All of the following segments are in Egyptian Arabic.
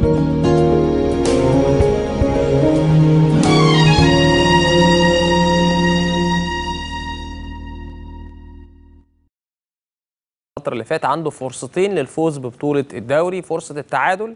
الفترة اللي فات عنده فرصتين للفوز ببطولة الدوري فرصة التعادل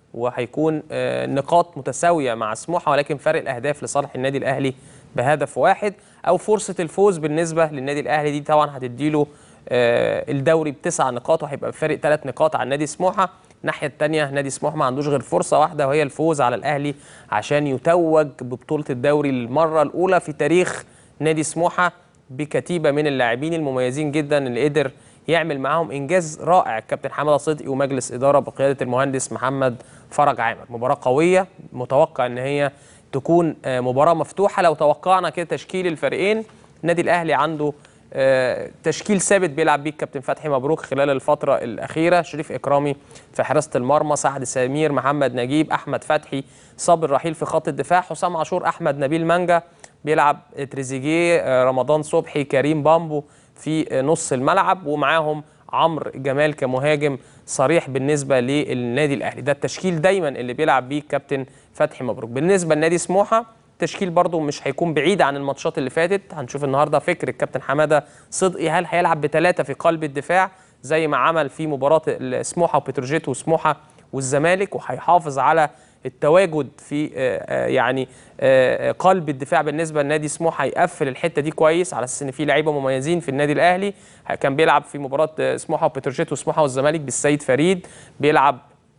وهيكون آه، نقاط متساوية مع سموحة ولكن فرق الأهداف لصالح النادي الأهلي بهدف واحد أو فرصة الفوز بالنسبة للنادي الأهلي دي طبعا هتديله آه، الدوري بتسع نقاط وهيبقى بفارق ثلاث نقاط عن نادي سموحة الناحية الثانية نادي سموحة ما عندوش غير فرصة واحدة وهي الفوز على الأهلي عشان يتوج ببطولة الدوري للمرة الأولى في تاريخ نادي سموحة بكتيبة من اللاعبين المميزين جدا اللي قدر يعمل معاهم انجاز رائع الكابتن حماده صدقي ومجلس اداره بقياده المهندس محمد فرج عامر مباراه قويه متوقع ان هي تكون آه، مباراه مفتوحه لو توقعنا كده تشكيل الفريقين النادي الاهلي عنده آه، تشكيل ثابت بيلعب بيه الكابتن فتحي مبروك خلال الفتره الاخيره شريف اكرامي في حراسه المرمى سعد سمير محمد نجيب احمد فتحي صابر رحيل في خط الدفاع حسام عاشور احمد نبيل مانجا بيلعب تريزيجيه آه، رمضان صبحي كريم بامبو في نص الملعب ومعاهم عمرو جمال كمهاجم صريح بالنسبه للنادي الاهلي ده التشكيل دايما اللي بيلعب بيه الكابتن فتحي مبروك بالنسبه لنادي سموحه تشكيل برضو مش هيكون بعيد عن الماتشات اللي فاتت هنشوف النهارده فكر الكابتن حماده صدقي هل هيلعب بثلاثه في قلب الدفاع زي ما عمل في مباراه سموحه وبتروجيت وسموحه والزمالك وهيحافظ على التواجد في آه، آه، يعني آه، قلب الدفاع بالنسبه لنادي سموحه هيقفل الحته دي كويس على اساس ان في لعيبه مميزين في النادي الاهلي كان بيلعب في مباراه آه، سموحه وبتروجيت وسموحه والزمالك بالسيد فريد بيلعب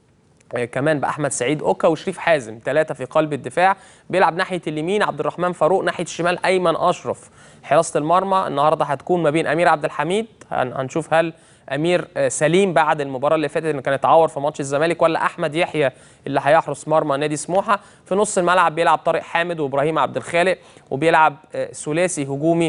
آه، كمان باحمد سعيد اوكا وشريف حازم ثلاثه في قلب الدفاع بيلعب ناحيه اليمين عبد الرحمن فاروق ناحيه الشمال ايمن اشرف حراسه المرمى النهارده هتكون ما بين امير عبد الحميد هن- هنشوف هل امير آه، سليم بعد المباراه اللي فاتت اللي كان اتعور في ماتش الزمالك ولا احمد يحيى اللي هيحرس مرمى نادي سموحه في نص الملعب بيلعب طارق حامد وابراهيم عبد الخالق وبيلعب آه، ثلاثي هجومي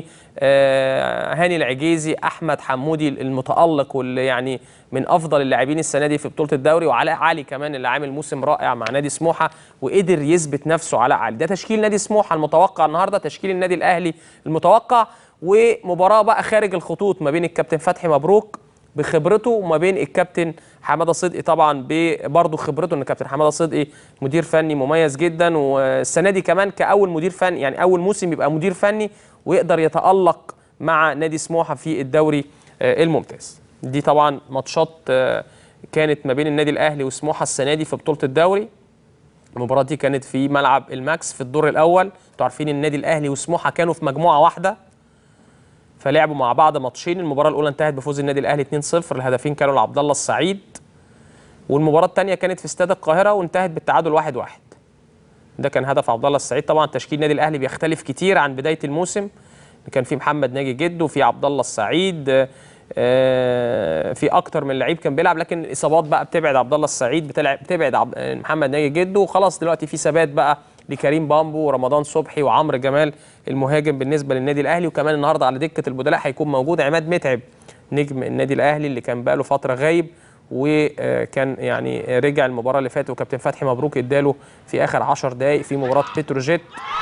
آه، هاني العجيزي احمد حمودي المتالق واللي يعني من افضل اللاعبين السنه دي في بطوله الدوري وعلاء علي كمان اللي عامل موسم رائع مع نادي سموحه وقدر يثبت نفسه علاء علي ده تشكيل نادي سموحه المتوقع النهارده تشكيل النادي الاهلي المتوقع ومباراه بقى خارج الخطوط ما بين الكابتن فتحي مبروك بخبرته وما بين الكابتن حماده صدقي طبعا برضه خبرته ان الكابتن حماده صدقي مدير فني مميز جدا والسنه دي كمان كاول مدير فني يعني اول موسم يبقى مدير فني ويقدر يتالق مع نادي سموحه في الدوري آه، الممتاز دي طبعا ماتشات آه، كانت ما بين النادي الاهلي وسموحه السنه دي في بطوله الدوري المباراه دي كانت في ملعب الماكس في الدور الاول انتوا عارفين النادي الاهلي وسموحه كانوا في مجموعه واحده فلعبوا مع بعض ماتشين المباراه الاولى انتهت بفوز النادي الاهلي 2-0 الهدفين كانوا لعبد الله السعيد والمباراه الثانيه كانت في استاد القاهره وانتهت بالتعادل 1-1 ده كان هدف عبد الله السعيد طبعا تشكيل النادي الاهلي بيختلف كتير عن بدايه الموسم كان في محمد ناجي جدو في عبد الله السعيد آه، في اكتر من لعيب كان بيلعب لكن الاصابات بقى بتبعد عبد الله السعيد بتلعب بتبعد عبد آه، محمد ناجي جدو وخلاص دلوقتي في ثبات بقى لكريم بامبو ورمضان صبحي وعمرو جمال المهاجم بالنسبه للنادي الاهلي وكمان النهارده على دكه البدلاء هيكون موجود عماد متعب نجم النادي الاهلي اللي كان بقى له فتره غايب وكان يعني رجع المباراه اللي فاتت وكابتن فتحي مبروك اداله في اخر 10 دقائق في مباراه بتروجيت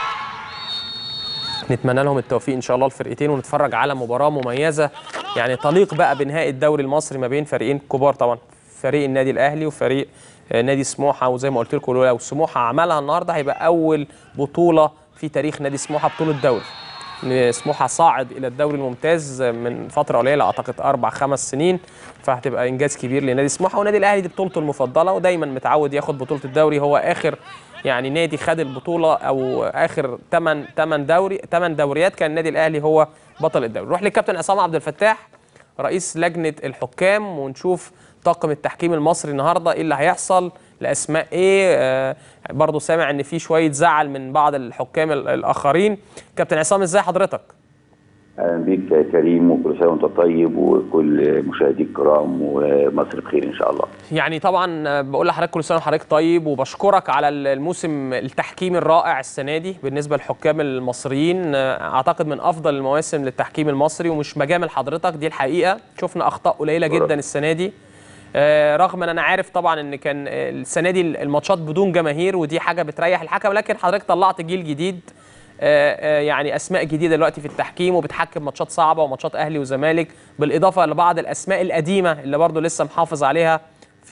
نتمنى لهم التوفيق ان شاء الله الفرقتين ونتفرج على مباراه مميزه يعني تليق بقى بنهائي الدوري المصري ما بين فريقين كبار طبعا فريق النادي الاهلي وفريق آه، نادي سموحه وزي ما قلت لكم لو سموحه عملها النهارده هيبقى اول بطوله في تاريخ نادي سموحه بطوله دوري إن سموحه صاعد الى الدوري الممتاز من فتره قليله اعتقد اربع خمس سنين فهتبقى انجاز كبير لنادي سموحه والنادي الاهلي دي بطولته المفضله ودايما متعود ياخد بطوله الدوري هو اخر يعني نادي خد البطوله او اخر 8 8 دوري 8 دوريات كان النادي الاهلي هو بطل الدوري نروح للكابتن عصام عبد الفتاح رئيس لجنه الحكام ونشوف طاقم التحكيم المصري النهارده ايه اللي هيحصل الاسماء ايه آه برضه سامع ان في شويه زعل من بعض الحكام ال- الاخرين كابتن عصام ازاي حضرتك اهلا بيك يا كريم وكل سنه وانت طيب وكل مشاهدي الكرام ومصر بخير ان شاء الله. يعني طبعا آه، بقول لحضرتك كل سنه وحضرتك طيب وبشكرك على الموسم التحكيمي الرائع السنه دي بالنسبه للحكام المصريين آه، اعتقد من افضل المواسم للتحكيم المصري ومش مجامل حضرتك دي الحقيقه شفنا اخطاء قليله جدا السنه دي آه، رغم ان انا عارف طبعا ان كان آه، السنه دي الماتشات بدون جماهير ودي حاجه بتريح الحكم لكن حضرتك طلعت جيل جديد آه، آه، يعني اسماء جديده دلوقتي في التحكيم وبتحكم ماتشات صعبه وماتشات اهلي وزمالك بالاضافه لبعض الاسماء القديمه اللي برضو لسه محافظ عليها في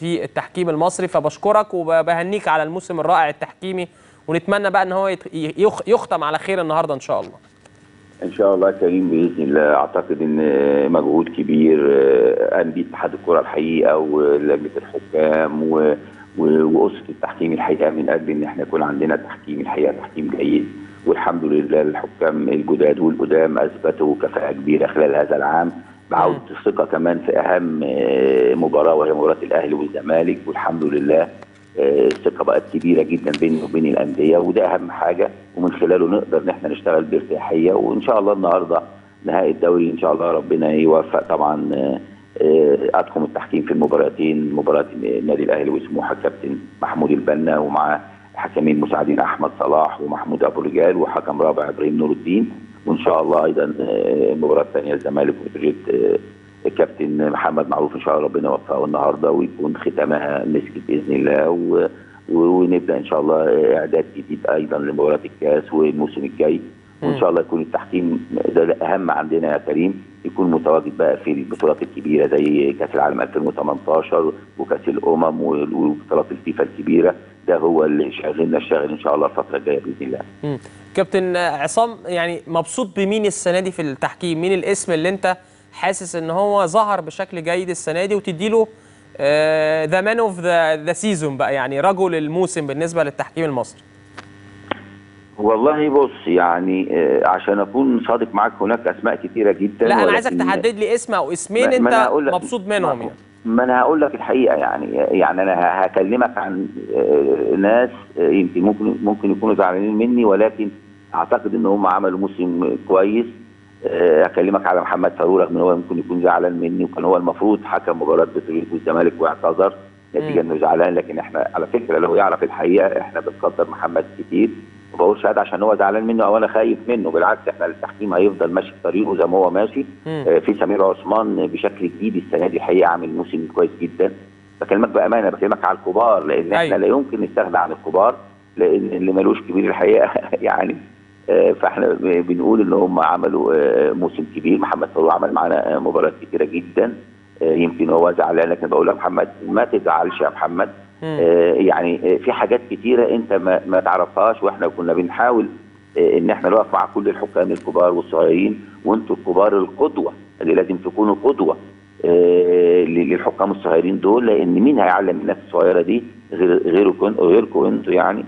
في التحكيم المصري فبشكرك وبهنيك على الموسم الرائع التحكيمي ونتمنى بقى ان هو يت- يخ- يختم على خير النهارده ان شاء الله ان شاء الله كريم باذن الله اعتقد ان مجهود كبير آه، قام بيه اتحاد الكره الحقيقه ولجنه الحكام و- و- واسره التحكيم الحقيقه من اجل ان احنا يكون عندنا تحكيم الحقيقه تحكيم جيد والحمد لله الحكام الجداد والقدام اثبتوا كفاءه كبيره خلال هذا العام بعوده الثقه كمان في اهم آه، مباراه وهي مباراه الاهلي والزمالك والحمد لله آه، الثقه بقت كبيره جدا بيني وبين الانديه وده اهم حاجه ومن خلاله نقدر ان احنا نشتغل بارتياحيه وان شاء الله النهارده نهائي الدوري ان شاء الله ربنا يوفق طبعا آه، آه، اطقم التحكيم في المباراتين مباراه النادي الاهلي وسموحه كابتن محمود البنا ومع حكمين مساعدين احمد صلاح ومحمود ابو رجال وحكم رابع ابراهيم نور الدين وان شاء الله ايضا آه، المباراه الثانيه الزمالك وبتروجيت آه، الكابتن محمد معروف ان شاء الله ربنا يوفقه النهارده ويكون ختامها مسك باذن الله و... و- ونبدا ان شاء الله اعداد جديد ايضا لمباراه الكاس والموسم الجاي وان شاء الله يكون التحكيم ده الاهم عندنا يا كريم يكون متواجد بقى في البطولات الكبيره زي كاس العالم 2018 وكاس الامم وال- وبطولات الفيفا الكبيره ده هو اللي شاغلنا الشاغل ان شاء الله الفتره الجايه باذن الله مم. كابتن عصام يعني مبسوط بمين السنه دي في التحكيم مين الاسم اللي انت حاسس ان هو ظهر بشكل جيد السنه دي وتديله ذا مان اوف ذا سيزون بقى يعني رجل الموسم بالنسبه للتحكيم المصري والله بص يعني آه، عشان اكون صادق معاك هناك اسماء كتيره جدا لا انا عايزك ولكن- تحدد لي اسم او اسمين ما- ما انت أنا هقول لك- مبسوط منهم ما- يعني ما انا هقول لك الحقيقه يعني يعني انا ه- هكلمك عن آه، ناس آه، يمكن ممكن ممكن يكونوا زعلانين مني ولكن اعتقد ان هم عملوا موسم كويس آه، هكلمك على محمد فاروق رغم ان هو ممكن يكون زعلان مني وكان هو المفروض حكم مباراه بتروجيت والزمالك واعتذر نتيجه انه زعلان لكن احنا على فكره لو يعرف الحقيقه احنا بنقدر محمد كتير ما بقولش هذا عشان هو زعلان منه او انا خايف منه بالعكس احنا التحكيم هيفضل ماشي في طريقه زي ما هو ماشي مم. آه، في سمير عثمان بشكل جديد السنه دي الحقيقه عامل موسم كويس جدا بكلمك بامانه بكلمك على الكبار لان احنا أيوة. لا يمكن نستغنى عن الكبار لان اللي ملوش كبير الحقيقه يعني آه، فاحنا ب- بنقول ان هم عملوا آه، موسم كبير محمد فاروق عمل معانا آه، مباريات كتيره جدا آه، يمكن هو زعلان لكن بقول لك محمد ما تزعلش يا محمد مم. آه، يعني آه، في حاجات كتيره انت ما, ما تعرفهاش واحنا كنا بنحاول آه، ان احنا نقف مع كل الحكام الكبار والصغيرين وانتوا الكبار القدوه اللي لازم تكونوا قدوه آه، للحكام الصغيرين دول لان مين هيعلم الناس الصغيره دي غير غيركم غيركم انتوا يعني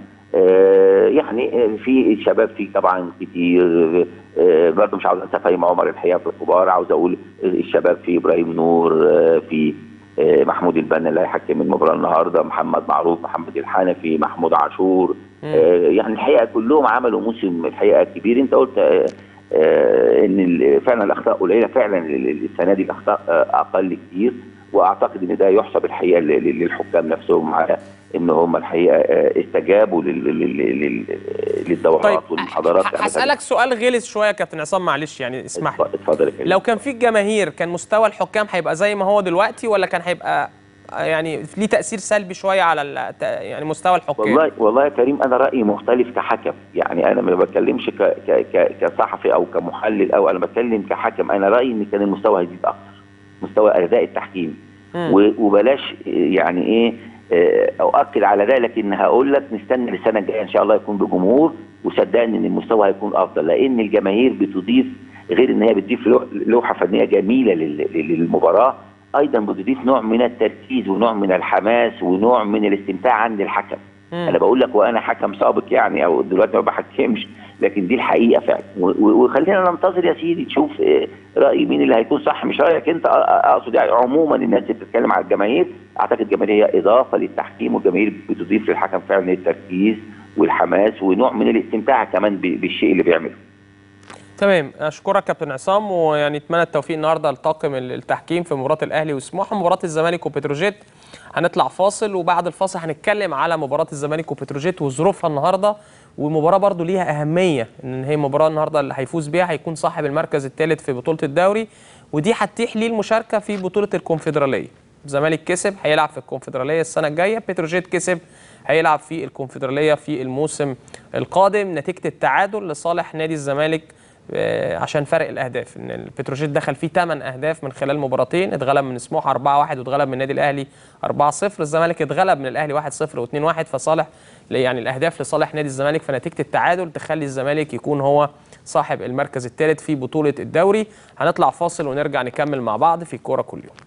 آه، يعني آه، في شباب في طبعا كتير آه، برضه مش عاوز انسى فهيم عمر الحقيقه في الكبار عاوز اقول الشباب في ابراهيم نور آه، في آه، محمود البنا اللي هيحكم المباراه النهارده محمد معروف محمد الحنفي محمود عاشور آه، يعني الحقيقه كلهم عملوا موسم الحقيقه كبير انت قلت آه، آه، ان ال- فعلا الاخطاء قليله فعلا ال- ال- السنه دي الاخطاء آه، اقل كتير واعتقد ان ده يحسب الحقيقه ل- ل- للحكام نفسهم على ان هم الحقيقه آه، استجابوا لل- لل- لل- للدورات طيب والمحاضرات ه- هسالك سؤال غلس شويه يا كابتن عصام معلش يعني اسمح لي اتفضل- اتفضل يا كريم لو كان في الجماهير كان مستوى الحكام هيبقى زي ما هو دلوقتي ولا كان هيبقى يعني ليه تاثير سلبي شويه على ال- يعني مستوى الحكام والله والله يا كريم انا رايي مختلف كحكم يعني انا ما بتكلمش ك ك ك كصحفي او كمحلل او انا بتكلم كحكم انا رايي ان كان المستوى هيزيد اكتر مستوى اداء التحكيم مم. و- وبلاش يعني ايه آه، اؤكد على ده لكن هقول لك نستنى السنه الجايه ان شاء الله يكون بجمهور وصدقني ان المستوى هيكون افضل لان الجماهير بتضيف غير ان هي بتضيف لو- لوحه فنيه جميله لل- للمباراه ايضا بتضيف نوع من التركيز ونوع من الحماس ونوع من الاستمتاع عند الحكم مم. انا بقول لك وانا حكم سابق يعني او دلوقتي ما بحكمش لكن دي الحقيقه فعلا و- و- وخلينا ننتظر يا سيدي تشوف آه، راي مين اللي هيكون صح مش رايك انت آه، آه، اقصد يعني عموما الناس اللي بتتكلم على الجماهير اعتقد الجماهير هي اضافه للتحكيم والجماهير بتضيف للحكم فعلا التركيز والحماس ونوع من الاستمتاع كمان ب- بالشيء اللي بيعمله تمام اشكرك كابتن عصام ويعني اتمنى التوفيق النهارده لطاقم التحكيم في مباراه الاهلي وسموحه مباراه الزمالك وبتروجيت هنطلع فاصل وبعد الفاصل هنتكلم على مباراه الزمالك وبتروجيت وظروفها النهارده والمباراه برضو ليها اهميه ان هي مباراه النهارده اللي هيفوز بيها هيكون صاحب المركز الثالث في بطوله الدوري ودي هتتيح ليه المشاركه في بطوله الكونفدراليه الزمالك كسب هيلعب في الكونفدراليه السنه الجايه بتروجيت كسب هيلعب في الكونفدراليه في الموسم القادم نتيجه التعادل لصالح نادي الزمالك آه، عشان فرق الاهداف ان البتروجيت دخل فيه 8 اهداف من خلال مباراتين اتغلب من سموحه 4-1 واتغلب من النادي الاهلي 4-0 الزمالك اتغلب من الاهلي 1-0 و2-1 فصالح يعني الاهداف لصالح نادي الزمالك فنتيجه التعادل تخلي الزمالك يكون هو صاحب المركز الثالث في بطوله الدوري هنطلع فاصل ونرجع نكمل مع بعض في كوره كل يوم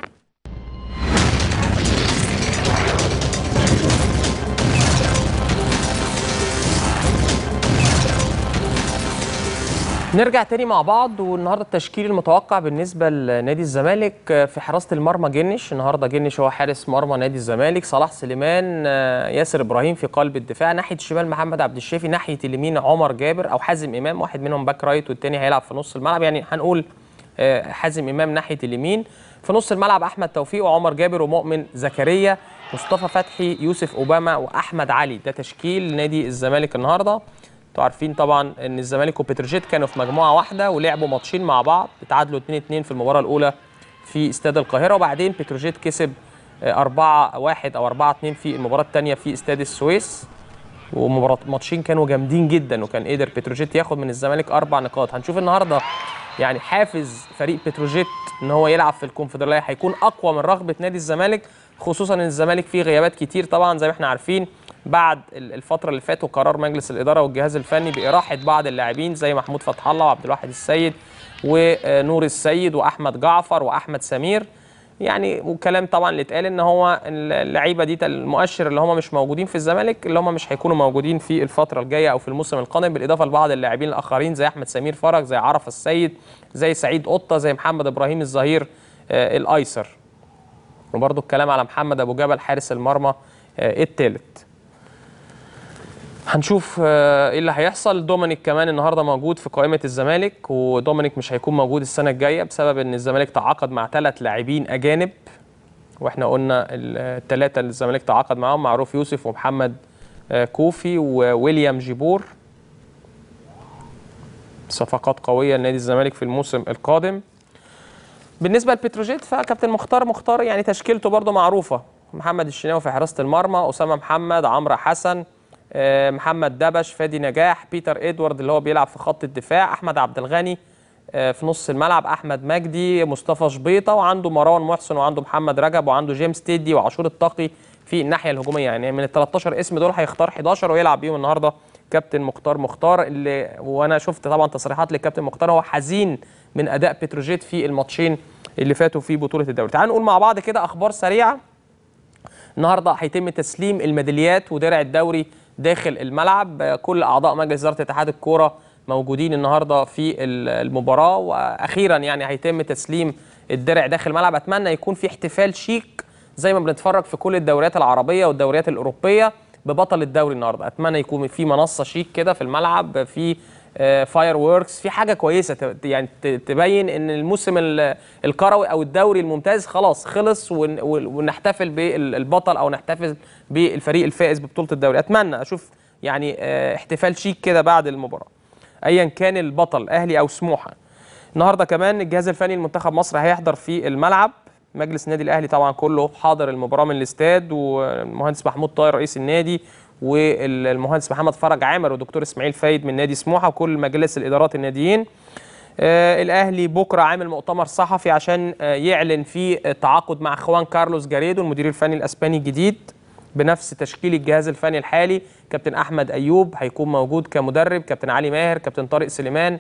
نرجع تاني مع بعض والنهارده التشكيل المتوقع بالنسبه لنادي الزمالك في حراسه المرمى جنش النهارده جنش هو حارس مرمى نادي الزمالك صلاح سليمان آه، ياسر ابراهيم في قلب الدفاع ناحيه الشمال محمد عبد الشافي ناحيه اليمين عمر جابر او حازم امام واحد منهم باك رايت والتاني هيلعب في نص الملعب يعني هنقول آه، حازم امام ناحيه اليمين في نص الملعب احمد توفيق وعمر جابر ومؤمن زكريا مصطفى فتحي يوسف اوباما واحمد علي ده تشكيل نادي الزمالك النهارده انتوا عارفين طبعا ان الزمالك وبتروجيت كانوا في مجموعه واحده ولعبوا ماتشين مع بعض اتعادلوا 2-2 في المباراه الاولى في استاد القاهره وبعدين بتروجيت كسب 4-1 او 4-2 في المباراه الثانيه في استاد السويس ومباراه ماتشين كانوا جامدين جدا وكان قدر بتروجيت ياخد من الزمالك اربع نقاط هنشوف النهارده يعني حافز فريق بتروجيت ان هو يلعب في الكونفدراليه هيكون اقوى من رغبه نادي الزمالك خصوصا ان الزمالك فيه غيابات كتير طبعا زي ما احنا عارفين بعد ال- الفتره اللي فاتت وقرار مجلس الاداره والجهاز الفني باراحه بعض اللاعبين زي محمود فتح الله وعبد الواحد السيد ونور السيد واحمد جعفر واحمد سمير يعني والكلام طبعا اللي اتقال ان هو اللعيبه دي المؤشر اللي هم مش موجودين في الزمالك اللي هم مش هيكونوا موجودين في الفتره الجايه او في الموسم القادم بالاضافه لبعض اللاعبين الاخرين زي احمد سمير فرج زي عرف السيد زي سعيد قطه زي محمد ابراهيم الظهير آه، الايسر وبرضه الكلام على محمد ابو جبل حارس المرمى آه، الثالث هنشوف آه، ايه اللي هيحصل دومينيك كمان النهارده موجود في قائمه الزمالك ودومينيك مش هيكون موجود السنه الجايه بسبب ان الزمالك تعاقد مع ثلاث لاعبين اجانب واحنا قلنا الثلاثه اللي الزمالك تعاقد معاهم معروف يوسف ومحمد آه، كوفي وويليام جيبور صفقات قويه لنادي الزمالك في الموسم القادم بالنسبه لبتروجيت فكابتن مختار مختار يعني تشكيلته برضه معروفه محمد الشناوي في حراسه المرمى اسامه محمد عمرو حسن آه، محمد دبش فادي نجاح بيتر ادوارد اللي هو بيلعب في خط الدفاع احمد عبد الغني آه، في نص الملعب احمد مجدي مصطفى شبيطه وعنده مروان محسن وعنده محمد رجب وعنده جيمس تيدي وعاشور الطاقي في الناحيه الهجوميه يعني من ال 13 اسم دول هيختار 11 ويلعب بيهم النهارده كابتن مختار مختار اللي وانا شفت طبعا تصريحات للكابتن مختار هو حزين من اداء بتروجيت في الماتشين اللي فاتوا في بطوله الدوري تعالوا نقول مع بعض كده اخبار سريعه النهارده هيتم تسليم الميداليات ودرع الدوري داخل الملعب كل اعضاء مجلس اداره اتحاد الكوره موجودين النهارده في ال- المباراه واخيرا يعني هيتم تسليم الدرع داخل الملعب اتمنى يكون في احتفال شيك زي ما بنتفرج في كل الدوريات العربيه والدوريات الاوروبيه ببطل الدوري النهارده اتمنى يكون في منصه شيك كده في الملعب في فاير ووركس في حاجه كويسه ت- يعني ت- تبين ان الموسم ال- الكروي او الدوري الممتاز خلاص خلص ون- ون- ونحتفل بالبطل او نحتفل بالفريق الفائز ببطوله الدوري اتمنى اشوف يعني آه، احتفال شيك كده بعد المباراه ايا كان البطل اهلي او سموحه النهارده كمان الجهاز الفني لمنتخب مصر هيحضر في الملعب مجلس النادي الاهلي طبعا كله حاضر المباراه من الاستاد والمهندس محمود طاهر رئيس النادي والمهندس محمد فرج عامر والدكتور اسماعيل فايد من نادي سموحه وكل مجالس الادارات الناديين آه الاهلي بكره عامل مؤتمر صحفي عشان آه يعلن فيه التعاقد مع خوان كارلوس جاريدو المدير الفني الاسباني الجديد بنفس تشكيل الجهاز الفني الحالي كابتن احمد ايوب هيكون موجود كمدرب كابتن علي ماهر كابتن طارق سليمان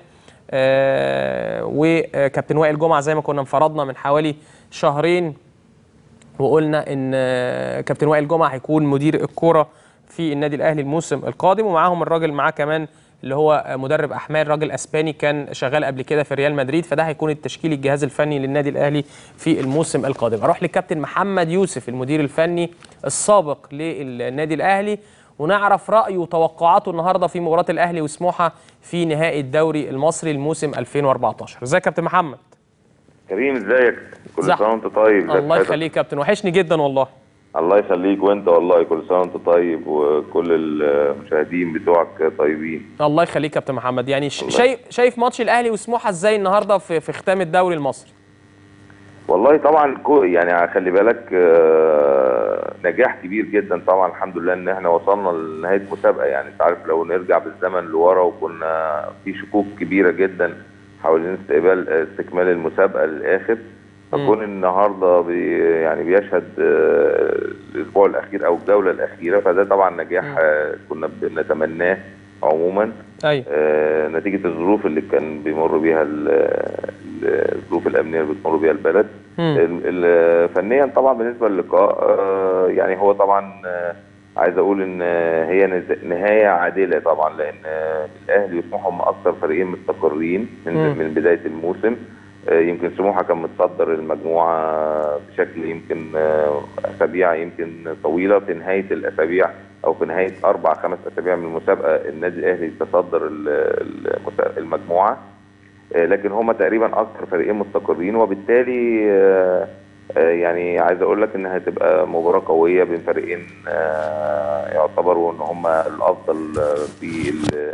آه وكابتن وائل جمعه زي ما كنا انفرضنا من حوالي شهرين وقلنا ان آه، كابتن وائل جمعه هيكون مدير الكوره في النادي الاهلي الموسم القادم ومعاهم الراجل معاه كمان اللي هو آه، مدرب احمال راجل اسباني كان شغال قبل كده في ريال مدريد فده هيكون التشكيل الجهاز الفني للنادي الاهلي في الموسم القادم اروح للكابتن محمد يوسف المدير الفني السابق للنادي الاهلي ونعرف رايه وتوقعاته النهارده في مباراه الاهلي وسموحه في نهائي الدوري المصري الموسم 2014 ازيك يا كابتن محمد كريم ازيك كل زح- سنه وانت طيب ازيك الله حضرتك؟ يخليك يا كابتن وحشني جدا والله الله يخليك وانت والله كل سنه وانت طيب وكل المشاهدين بتوعك طيبين الله يخليك يا كابتن محمد يعني ش- الله. شايف شايف ماتش الاهلي وسموحه ازاي النهارده في في ختام الدوري المصري والله طبعا كو- يعني خلي بالك آه، نجاح كبير جدا طبعا الحمد لله ان احنا وصلنا لنهايه مسابقه يعني انت عارف لو نرجع بالزمن لورا وكنا في شكوك كبيره جدا حوالين استقبال استكمال المسابقه للاخر فكون النهارده بي يعني بيشهد آه، الاسبوع الاخير او الجوله الاخيره فده طبعا نجاح آه، كنا بنتمناه عموما ايوه آه، نتيجة الظروف اللي كان بيمر بيها ال- ال- الظروف الأمنية اللي بتمر بيها البلد مم. ال- ال- فنيا طبعا بالنسبة للقاء آه، يعني هو طبعا آه، عايز أقول إن آه، هي نز- نهاية عادلة طبعا لأن آه، الأهلي وسموحة هم أكثر فريقين مستقرين من مم. من بداية الموسم آه، يمكن سموحة كان متصدر المجموعة بشكل يمكن آه، أسابيع يمكن طويلة في نهاية الأسابيع أو في نهاية أربع خمس أسابيع من المسابقة النادي الأهلي تصدر ال- المسا- المجموعة آه، لكن هما تقريبا أكثر فريقين مستقرين وبالتالي آه، آه، يعني عايز أقول لك إنها هتبقى مباراة قوية بين فريقين آه، يعتبروا إن هما الأفضل آه، في ال-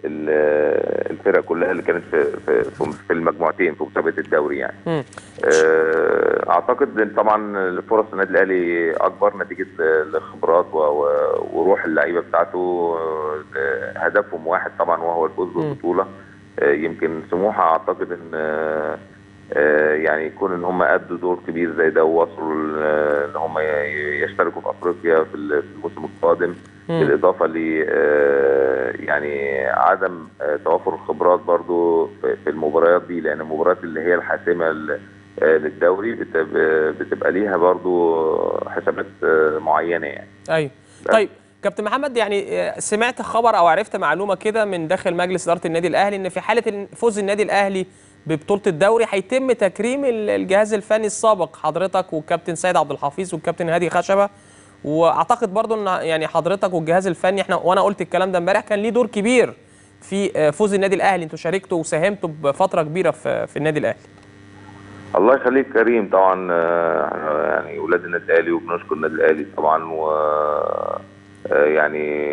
ال- الفرق كلها اللي كانت في في في- في المجموعتين في مسابقة الدوري يعني. مم. آه، اعتقد ان طبعا فرص النادي الاهلي اكبر نتيجه الخبرات و- و- وروح اللعيبه بتاعته آه، هدفهم واحد طبعا وهو الفوز بالبطوله آه، يمكن سموحه اعتقد ان آه، آه، يعني يكون ان هم ادوا دور كبير زي ده ووصلوا ل- ان هم ي- يشتركوا في افريقيا في ال- في الموسم القادم مم. بالاضافه ل آه، يعني عدم آه، توافر الخبرات برضو في في المباريات دي لان المباريات اللي هي الحاسمه ل- آه، للدوري بت- بتبقى ليها برضو حسابات آه، معينه يعني ايوه طيب كابتن محمد يعني آه، سمعت خبر او عرفت معلومه كده من داخل مجلس اداره النادي الاهلي ان في حاله إن فوز النادي الاهلي ببطوله الدوري هيتم تكريم ال- الجهاز الفني السابق حضرتك والكابتن سيد عبد الحفيظ والكابتن هادي خشبه واعتقد برضو ان يعني حضرتك والجهاز الفني احنا وانا قلت الكلام ده امبارح كان ليه دور كبير في آه، فوز النادي الاهلي انتوا شاركتوا وساهمتوا بفتره كبيره في في النادي الاهلي الله يخليك كريم طبعا آه، إحنا يعني ولاد النادي الاهلي وبنشكر النادي الاهلي طبعا و آه، يعني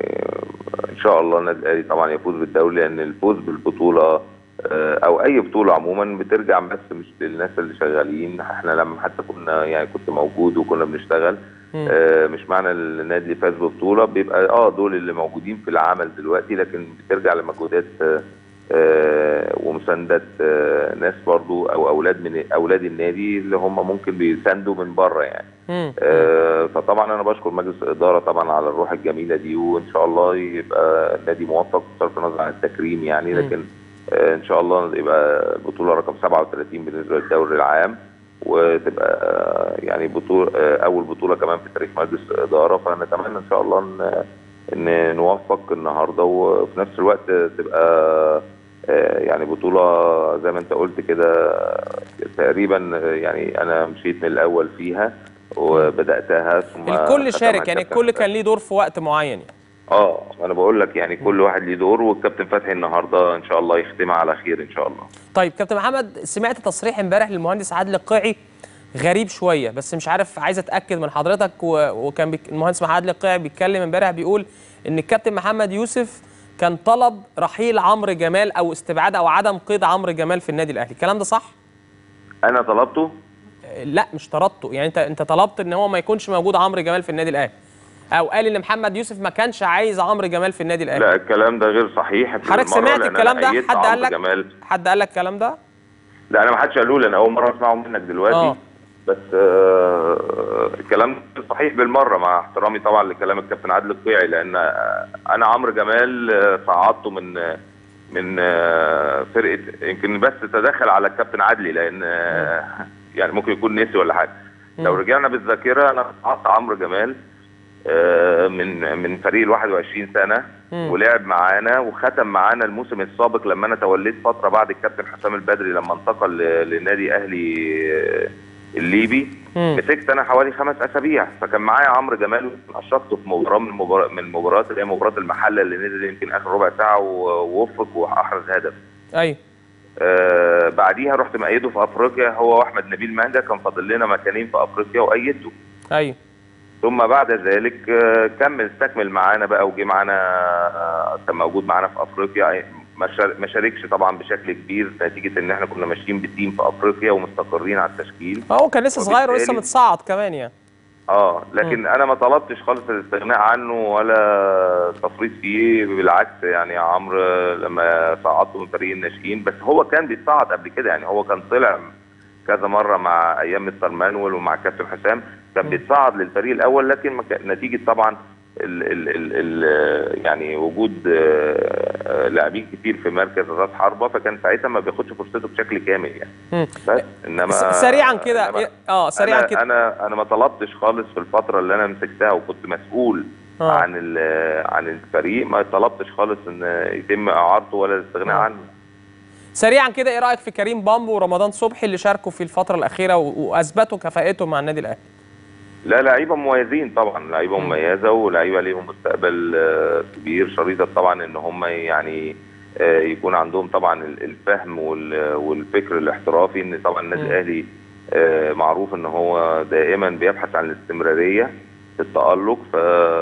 ان شاء الله النادي الاهلي طبعا يفوز بالدوري لان الفوز بالبطوله آه، او اي بطوله عموما بترجع بس مش للناس اللي شغالين احنا لما حتى كنا يعني كنت موجود وكنا بنشتغل مم. آه، مش معنى النادي اللي فاز ببطوله بيبقى اه دول اللي موجودين في العمل دلوقتي لكن بترجع لمجهودات آه، آه، ومساندة آه، ناس برضو او اولاد من اولاد النادي اللي هم ممكن بيساندوا من بره يعني مم. آه، فطبعا انا بشكر مجلس الاداره طبعا على الروح الجميله دي وان شاء الله يبقى النادي موفق بصرف النظر عن التكريم يعني مم. لكن آه، ان شاء الله يبقى بطوله رقم 37 بالنسبه للدوري العام وتبقى آه، يعني بطوله آه، اول بطوله كمان في تاريخ مجلس الاداره فنتمنى ان شاء الله ان ان نوفق النهارده وفي نفس الوقت تبقى آه، يعني بطوله زي ما انت قلت كده تقريبا آه، يعني انا مشيت من الاول فيها وبداتها ثم الكل ختمها شارك يعني الكابتن الكل كان ليه دور في وقت معين يعني اه انا بقول لك يعني كل واحد ليه دور والكابتن فتحي النهارده ان شاء الله يختمها على خير ان شاء الله طيب كابتن محمد سمعت تصريح امبارح للمهندس عادل القيعي غريب شويه بس مش عارف عايز اتاكد من حضرتك و... وكان بيك... المهندس عادل القيعي بيتكلم امبارح بيقول ان الكابتن محمد يوسف كان طلب رحيل عمرو جمال او استبعاد او عدم قيد عمرو جمال في النادي الاهلي الكلام ده صح انا طلبته آه، لا مش طلبته يعني انت انت طلبت ان هو ما يكونش موجود عمرو جمال في النادي الاهلي او قال ان محمد يوسف ما كانش عايز عمرو جمال في النادي الاهلي لا الكلام ده غير صحيح حضرتك بالمرة، سمعت لأن الكلام أنا ده أيدت حد قال عمرو لك جمال حد قال لك الكلام ده لا انا ما حدش قاله لي انا اول مره اسمعه منك دلوقتي آه. بس آه الكلام صحيح بالمره مع احترامي طبعا لكلام الكابتن عادل القيعي لان آه، انا عمرو جمال آه، صعدته من آه، من آه، فرقه يمكن بس تدخل على الكابتن عدلي لان آه، يعني ممكن يكون نسي ولا حاجه لو مم. رجعنا بالذاكره انا صعدت عمرو جمال آه، من من فريق ال 21 سنه مم. ولعب معانا وختم معانا الموسم السابق لما انا توليت فتره بعد الكابتن حسام البدري لما انتقل ل- لنادي اهلي آه، الليبي مم. مسكت انا حوالي خمس اسابيع فكان معايا عمرو جمال اشرته في مباراه من المباراه من المباريات اللي هي مباراه المحله اللي نزل يمكن اخر ربع ساعه و- ووفق واحرز هدف ايوه آه بعديها رحت مأيده في افريقيا هو واحمد نبيل مانجا كان فاضل لنا مكانين في افريقيا وايدته ايوه ثم بعد ذلك آه، كمل استكمل معانا بقى وجي معانا آه، كان موجود معانا في افريقيا ما شار- ما شاركش طبعا بشكل كبير نتيجه ان احنا كنا ماشيين بتيم في افريقيا ومستقرين على التشكيل هو كان لسه صغير ولسه وبالتالي- متصاعد كمان يعني اه لكن انا ما طلبتش خالص الاستغناء عنه ولا تفريط فيه بالعكس يعني يا عمرو لما صعدته من فريق الناشئين بس هو كان بيتصعد قبل كده يعني هو كان طلع كذا مره مع ايام مستر مانويل ومع كابتن حسام كان بيتصعد للفريق الاول لكن ما كان- نتيجه طبعا ال ال ال ال يعني وجود آه، آه، لاعبين كتير في مركز راس حربه فكان ساعتها ما بياخدش فرصته بشكل كامل يعني مم. بس انما س- سريعا كده إنما اه سريعا أنا كده انا انا ما طلبتش خالص في الفتره اللي انا مسكتها وكنت مسؤول آه. عن ال- عن الفريق ما طلبتش خالص ان يتم اعارته ولا الاستغناء آه. عنه سريعا كده ايه رايك في كريم بامبو ورمضان صبحي اللي شاركوا في الفتره الاخيره و- واثبتوا كفاءتهم مع النادي الاهلي لا لعيبه مميزين طبعا لعيبه مميزه ولعيبه ليهم مستقبل آه، كبير شريطه طبعا ان هم يعني آه، يكون عندهم طبعا ال- الفهم وال- والفكر الاحترافي ان طبعا النادي مم. الاهلي آه، معروف ان هو دائما بيبحث عن الاستمراريه في التالق ف...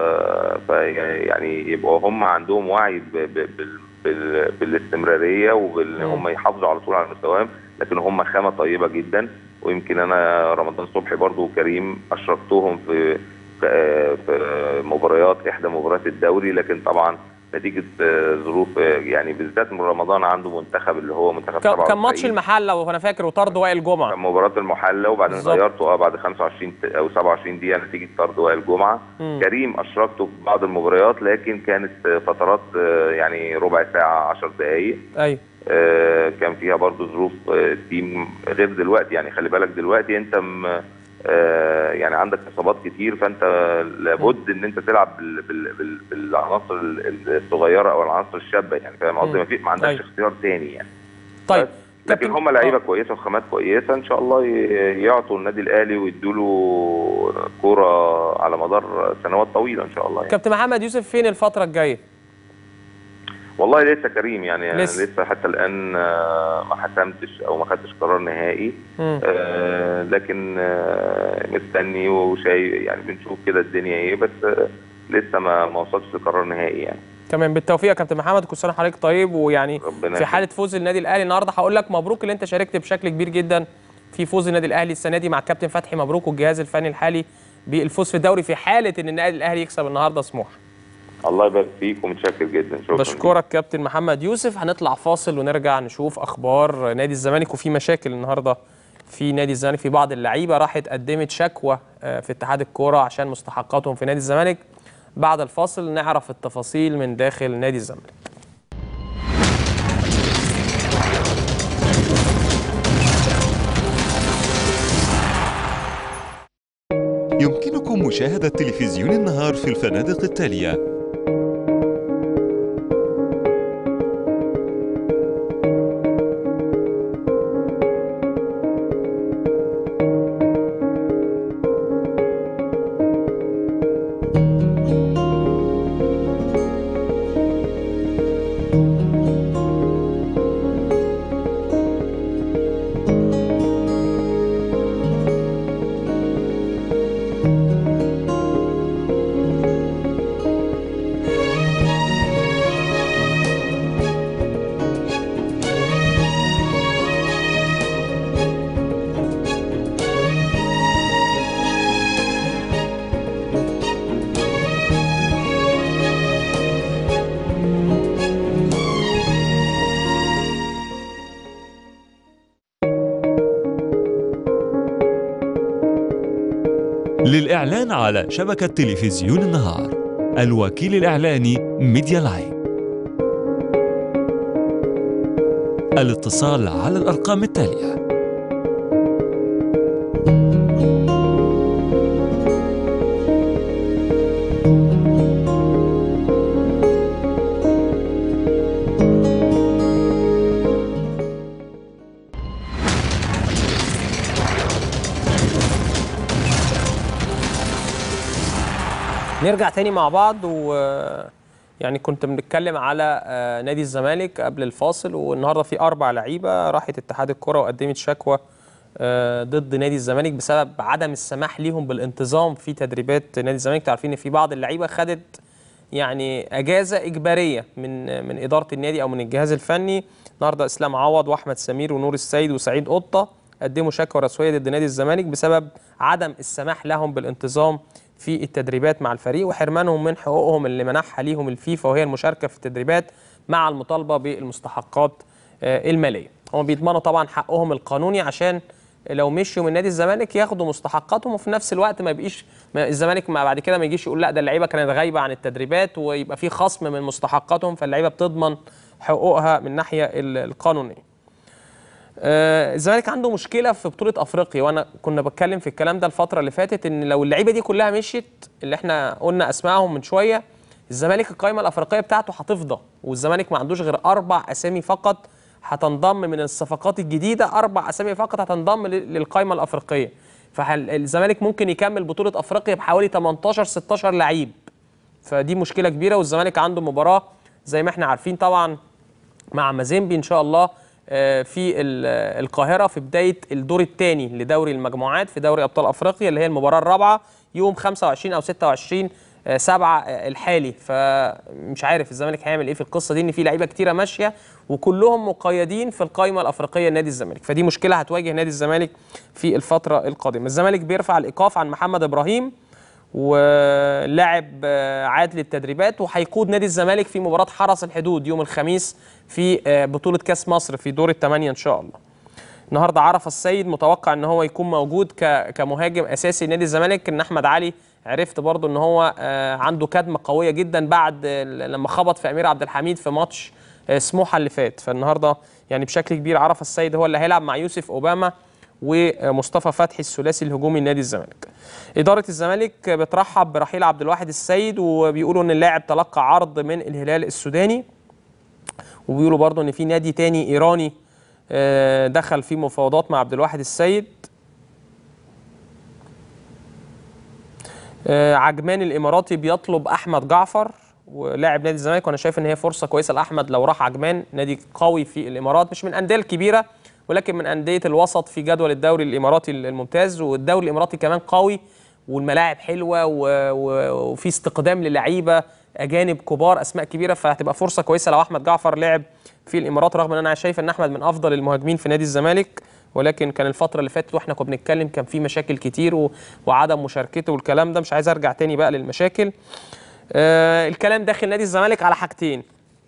ف يعني يبقوا هم عندهم وعي ب... ب... بال... بال... بالاستمراريه وبال مم. هم يحافظوا على طول على مستواهم لكن هم خامه طيبه جدا ويمكن انا رمضان صبحي برضو وكريم اشركتهم في في في مباريات احدى مباريات الدوري لكن طبعا نتيجه آه، ظروف آه، يعني بالذات من رمضان عنده منتخب اللي هو منتخب كان كان 97. ماتش المحله وانا فاكر وطرد وائل جمعه كان مباراة المحلة وبعدين بالظبط. غيرته اه بعد 25 ت- او 27 دقيقة نتيجة طرد وائل جمعة مم. كريم اشركته في بعض المباريات لكن كانت آه، فترات آه، يعني ربع ساعة 10 دقائق ايوه آه، كان فيها برضو ظروف آه، التيم غير دلوقتي يعني خلي بالك دلوقتي انت م- آه، يعني عندك اصابات كتير فانت لابد ان انت تلعب بال- بال- بال- بالعناصر ال- الصغيره او العناصر الشابه يعني فاهم قصدي مم. ما في ما عندكش أيوة. اختيار تاني يعني طيب بس. لكن كابتن- هم لعيبه آه. كويسه وخامات كويسه ان شاء الله ي- يعطوا النادي الاهلي ويدوا له كوره على مدار سنوات طويله ان شاء الله يعني. كابتن محمد يوسف فين الفتره الجايه والله لسه كريم يعني لسه. لسه, لسه حتى الان آه، ما حسمتش او ما خدتش قرار نهائي مم. آه، لكن آه، مستني وشايف يعني بنشوف كده الدنيا ايه بس آه، لسه ما ما وصلتش لقرار نهائي يعني تمام بالتوفيق يا كابتن محمد كل سنه وحضرتك طيب ويعني ربنا في حاله فوز النادي الاهلي النهارده هقول لك مبروك اللي انت شاركت بشكل كبير جدا في فوز النادي الاهلي السنه دي مع الكابتن فتحي مبروك والجهاز الفني الحالي بالفوز في الدوري في حاله ان النادي الاهلي يكسب النهارده سموحه الله يبارك فيك ومتشكر جدا شكرا بشكرك كابتن محمد يوسف هنطلع فاصل ونرجع نشوف اخبار نادي الزمالك وفي مشاكل النهارده في نادي الزمالك في بعض اللعيبه راحت قدمت شكوى آه، في اتحاد الكوره عشان مستحقاتهم في نادي الزمالك بعد الفاصل نعرف التفاصيل من داخل نادي الزمالك يمكنكم مشاهدة تلفزيون النهار في الفنادق التالية للإعلان على شبكة تلفزيون النهار الوكيل الإعلاني ميديا لاين الاتصال على الأرقام التالية نرجع تاني مع بعض و يعني كنت بنتكلم على آه، نادي الزمالك قبل الفاصل والنهارده في اربع لعيبه راحت اتحاد الكره وقدمت شكوى آه، ضد نادي الزمالك بسبب عدم السماح ليهم بالانتظام في تدريبات نادي الزمالك تعرفين ان في بعض اللعيبه خدت يعني اجازه اجباريه من من اداره النادي او من الجهاز الفني النهارده اسلام عوض واحمد سمير ونور السيد وسعيد قطه قدموا شكوى رسميه ضد نادي الزمالك بسبب عدم السماح لهم بالانتظام في التدريبات مع الفريق وحرمانهم من حقوقهم اللي منحها ليهم الفيفا وهي المشاركه في التدريبات مع المطالبه بالمستحقات آه، الماليه هم بيضمنوا طبعا حقهم القانوني عشان لو مشوا من نادي الزمالك ياخدوا مستحقاتهم وفي نفس الوقت ما يبقيش ما الزمالك ما بعد كده ما يجيش يقول لا ده اللعيبه كانت غايبه عن التدريبات ويبقى في خصم من مستحقاتهم فاللعيبه بتضمن حقوقها من الناحيه ال- القانونيه. آه، الزمالك عنده مشكله في بطوله افريقيا وانا كنا بتكلم في الكلام ده الفتره اللي فاتت ان لو اللعيبه دي كلها مشيت اللي احنا قلنا اسمائهم من شويه الزمالك القائمه الافريقيه بتاعته هتفضى والزمالك ما عندوش غير اربع اسامي فقط هتنضم من الصفقات الجديده اربع اسامي فقط هتنضم لل- للقائمه الافريقيه فالزمالك ممكن يكمل بطوله افريقيا بحوالي 18 16 لعيب فدي مشكله كبيره والزمالك عنده مباراه زي ما احنا عارفين طبعا مع مازيمبي ان شاء الله آه، في ال- آه، القاهره في بدايه الدور الثاني لدوري المجموعات في دوري ابطال افريقيا اللي هي المباراه الرابعه يوم 25 او 26 آه، سبعة آه، الحالي فمش عارف الزمالك هيعمل ايه في القصه دي ان في لعيبه كتيره ماشيه وكلهم مقيدين في القائمه الافريقيه لنادي الزمالك فدي مشكله هتواجه نادي الزمالك في الفتره القادمه الزمالك بيرفع الايقاف عن محمد ابراهيم ولاعب آه، عاد للتدريبات وهيقود نادي الزمالك في مباراه حرس الحدود يوم الخميس في آه، بطوله كاس مصر في دور الثمانيه ان شاء الله. النهارده عرف السيد متوقع ان هو يكون موجود ك- كمهاجم اساسي نادي الزمالك ان احمد علي عرفت برضو ان هو آه، عنده كدمه قويه جدا بعد آه، لما خبط في امير عبد الحميد في ماتش آه، سموحه اللي فات فالنهارده يعني بشكل كبير عرف السيد هو اللي هيلعب مع يوسف اوباما ومصطفى فتحي الثلاثي الهجومي لنادي الزمالك. إدارة الزمالك بترحب برحيل عبد الواحد السيد وبيقولوا إن اللاعب تلقى عرض من الهلال السوداني وبيقولوا برضو إن في نادي تاني إيراني آه، دخل في مفاوضات مع عبد الواحد السيد آه، عجمان الاماراتي بيطلب احمد جعفر ولاعب نادي الزمالك وانا شايف ان هي فرصه كويسه لاحمد لو راح عجمان نادي قوي في الامارات مش من الانديه الكبيره ولكن من انديه الوسط في جدول الدوري الاماراتي الممتاز والدوري الاماراتي كمان قوي والملاعب حلوه و... و... وفي استقدام للعيبه اجانب كبار اسماء كبيره فهتبقى فرصه كويسه لو احمد جعفر لعب في الامارات رغم ان انا شايف ان احمد من افضل المهاجمين في نادي الزمالك ولكن كان الفتره اللي فاتت واحنا كنا بنتكلم كان في مشاكل كتير و... وعدم مشاركته والكلام ده مش عايز ارجع تاني بقى للمشاكل آه الكلام داخل نادي الزمالك على حاجتين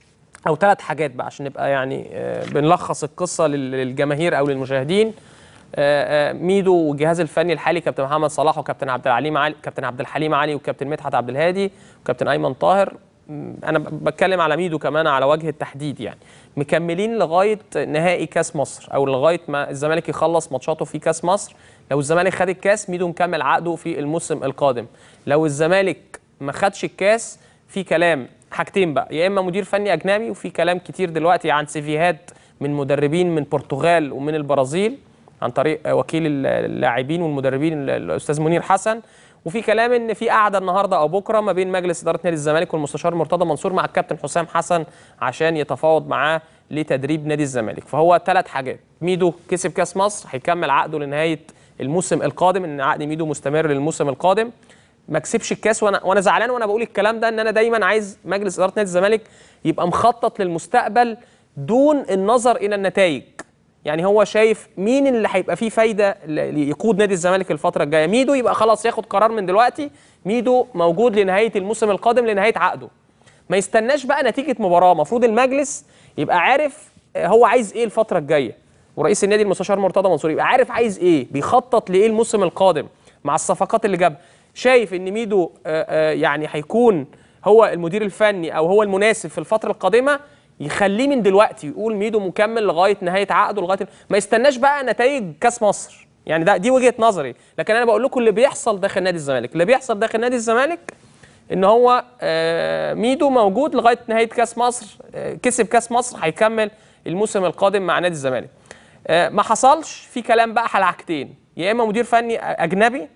او ثلاث حاجات بقى عشان نبقى يعني آه بنلخص القصه لل- للجماهير او للمشاهدين آه، آه، ميدو والجهاز الفني الحالي كابتن محمد صلاح وكابتن عبد العليم علي كابتن عبد الحليم علي وكابتن مدحت عبد الهادي وكابتن ايمن طاهر م، انا ب- بتكلم على ميدو كمان على وجه التحديد يعني مكملين لغايه نهائي كاس مصر او لغايه ما الزمالك يخلص ماتشاته في كاس مصر لو الزمالك خد الكاس ميدو مكمل عقده في الموسم القادم لو الزمالك ما خدش الكاس في كلام حاجتين بقى يا اما مدير فني اجنبي وفي كلام كتير دلوقتي عن سيفيهات من مدربين من البرتغال ومن البرازيل عن طريق وكيل اللاعبين والمدربين ال- الاستاذ منير حسن وفي كلام ان في قعده النهارده او بكره ما بين مجلس اداره نادي الزمالك والمستشار مرتضى منصور مع الكابتن حسام حسن عشان يتفاوض معاه لتدريب نادي الزمالك فهو ثلاث حاجات ميدو كسب كاس مصر هيكمل عقده لنهايه الموسم القادم ان عقد ميدو مستمر للموسم القادم ما كسبش الكاس وانا وانا زعلان وانا بقول الكلام ده ان انا دايما عايز مجلس اداره نادي الزمالك يبقى مخطط للمستقبل دون النظر الى النتائج يعني هو شايف مين اللي هيبقى فيه فايده ل- يقود نادي الزمالك الفتره الجايه ميدو يبقى خلاص ياخد قرار من دلوقتي ميدو موجود لنهايه الموسم القادم لنهايه عقده ما يستناش بقى نتيجه مباراه المفروض المجلس يبقى عارف آه، هو عايز ايه الفتره الجايه ورئيس النادي المستشار مرتضى منصور يبقى عارف عايز ايه بيخطط لايه الموسم القادم مع الصفقات اللي جابها شايف ان ميدو آه، آه، يعني هيكون هو المدير الفني او هو المناسب في الفتره القادمه يخليه من دلوقتي يقول ميدو مكمل لغايه نهايه عقده لغايه ما يستناش بقى نتائج كاس مصر يعني ده دي وجهه نظري لكن انا بقول لكم اللي بيحصل داخل نادي الزمالك اللي بيحصل داخل نادي الزمالك ان هو آه، ميدو موجود لغايه نهايه كاس مصر آه، كسب كاس مصر هيكمل الموسم القادم مع نادي الزمالك آه، ما حصلش في كلام بقى على حاجتين يا اما مدير فني اجنبي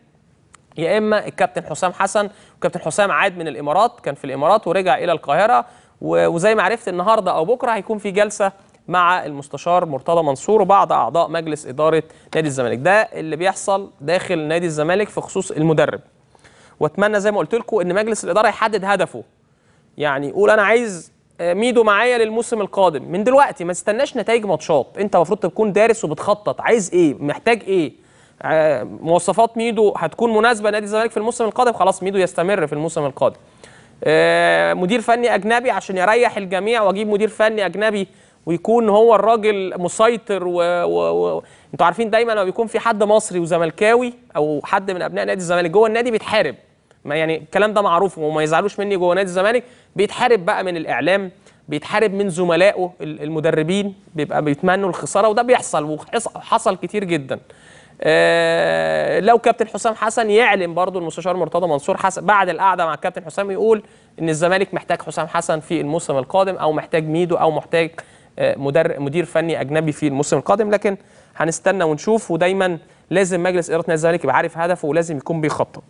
يا اما الكابتن حسام حسن وكابتن حسام عاد من الامارات كان في الامارات ورجع الى القاهره و- وزي ما عرفت النهارده او بكره هيكون في جلسه مع المستشار مرتضى منصور وبعض اعضاء مجلس اداره نادي الزمالك ده اللي بيحصل داخل نادي الزمالك في خصوص المدرب واتمنى زي ما قلت لكم ان مجلس الاداره يحدد هدفه يعني يقول انا عايز آه، ميدو معايا للموسم القادم من دلوقتي ما تستناش نتائج ماتشات انت المفروض تكون دارس وبتخطط عايز ايه محتاج ايه آه، مواصفات ميدو هتكون مناسبه نادي الزمالك في الموسم القادم خلاص ميدو يستمر في الموسم القادم آه، مدير فني اجنبي عشان يريح الجميع واجيب مدير فني اجنبي ويكون هو الراجل مسيطر و... و... و... انتوا عارفين دايما لما بيكون في حد مصري وزملكاوي او حد من ابناء نادي الزمالك جوه النادي بيتحارب ما يعني الكلام ده معروف وما يزعلوش مني جوه نادي الزمالك بيتحارب بقى من الاعلام بيتحارب من زملائه ال- المدربين بيبقى بيتمنوا الخساره وده بيحصل وحصل كتير جدا آه، لو كابتن حسام حسن يعلن برضو المستشار مرتضى منصور حسن بعد القعده مع الكابتن حسام يقول ان الزمالك محتاج حسام حسن في الموسم القادم او محتاج ميدو او محتاج آه، مدر مدير فني اجنبي في الموسم القادم لكن هنستنى ونشوف ودايما لازم مجلس اداره نادي الزمالك يبقى عارف هدفه ولازم يكون بيخطط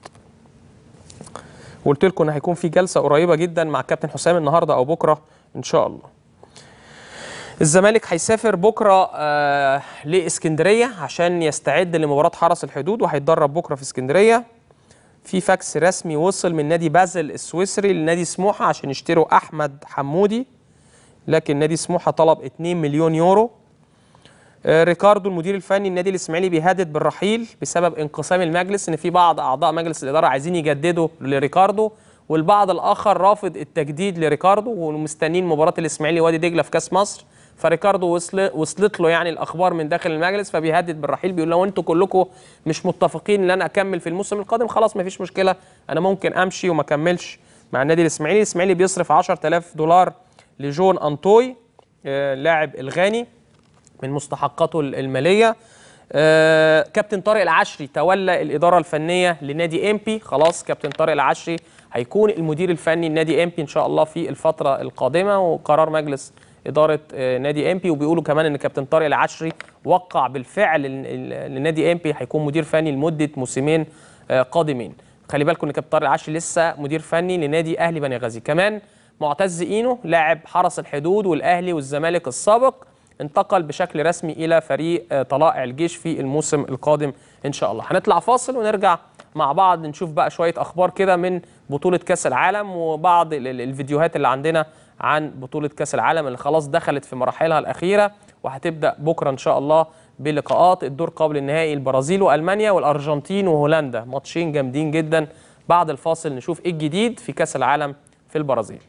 وقلت لكم ان هيكون في جلسه قريبه جدا مع الكابتن حسام النهارده او بكره ان شاء الله الزمالك هيسافر بكره آه لاسكندريه عشان يستعد لمباراه حرس الحدود وهيتدرب بكره في اسكندريه في فاكس رسمي وصل من نادي بازل السويسري لنادي سموحه عشان يشتروا احمد حمودي لكن نادي سموحه طلب 2 مليون يورو آه، ريكاردو المدير الفني النادي الاسماعيلي بيهدد بالرحيل بسبب انقسام المجلس ان في بعض اعضاء مجلس الاداره عايزين يجددوا لريكاردو والبعض الاخر رافض التجديد لريكاردو ومستنين مباراه الاسماعيلي وادي دجله في كاس مصر فريكاردو وصل وصلت له يعني الاخبار من داخل المجلس فبيهدد بالرحيل بيقول لو انتوا كلكم مش متفقين ان انا اكمل في الموسم القادم خلاص مفيش مشكله انا ممكن امشي وما اكملش مع النادي الاسماعيلي الاسماعيلي بيصرف 10000 دولار لجون انطوي آه، لاعب الغاني من مستحقاته الماليه آه، كابتن طارق العشري تولى الاداره الفنيه لنادي امبي خلاص كابتن طارق العشري هيكون المدير الفني لنادي امبي ان شاء الله في الفتره القادمه وقرار مجلس اداره آه، نادي امبي وبيقولوا كمان ان كابتن طارق العشري وقع بالفعل ال- ال- لنادي امبي هيكون مدير فني لمده موسمين آه، قادمين خلي بالكم ان كابتن طارق العشري لسه مدير فني لنادي اهلي بني غازي كمان معتز اينو لاعب حرس الحدود والاهلي والزمالك السابق انتقل بشكل رسمي الى فريق آه، طلائع الجيش في الموسم القادم ان شاء الله هنطلع فاصل ونرجع مع بعض نشوف بقى شويه اخبار كده من بطوله كاس العالم وبعض ال- ال- الفيديوهات اللي عندنا عن بطوله كاس العالم اللي خلاص دخلت في مراحلها الاخيره وهتبدا بكره ان شاء الله بلقاءات الدور قبل النهائي البرازيل والمانيا والارجنتين وهولندا ماتشين جامدين جدا بعد الفاصل نشوف ايه الجديد في كاس العالم في البرازيل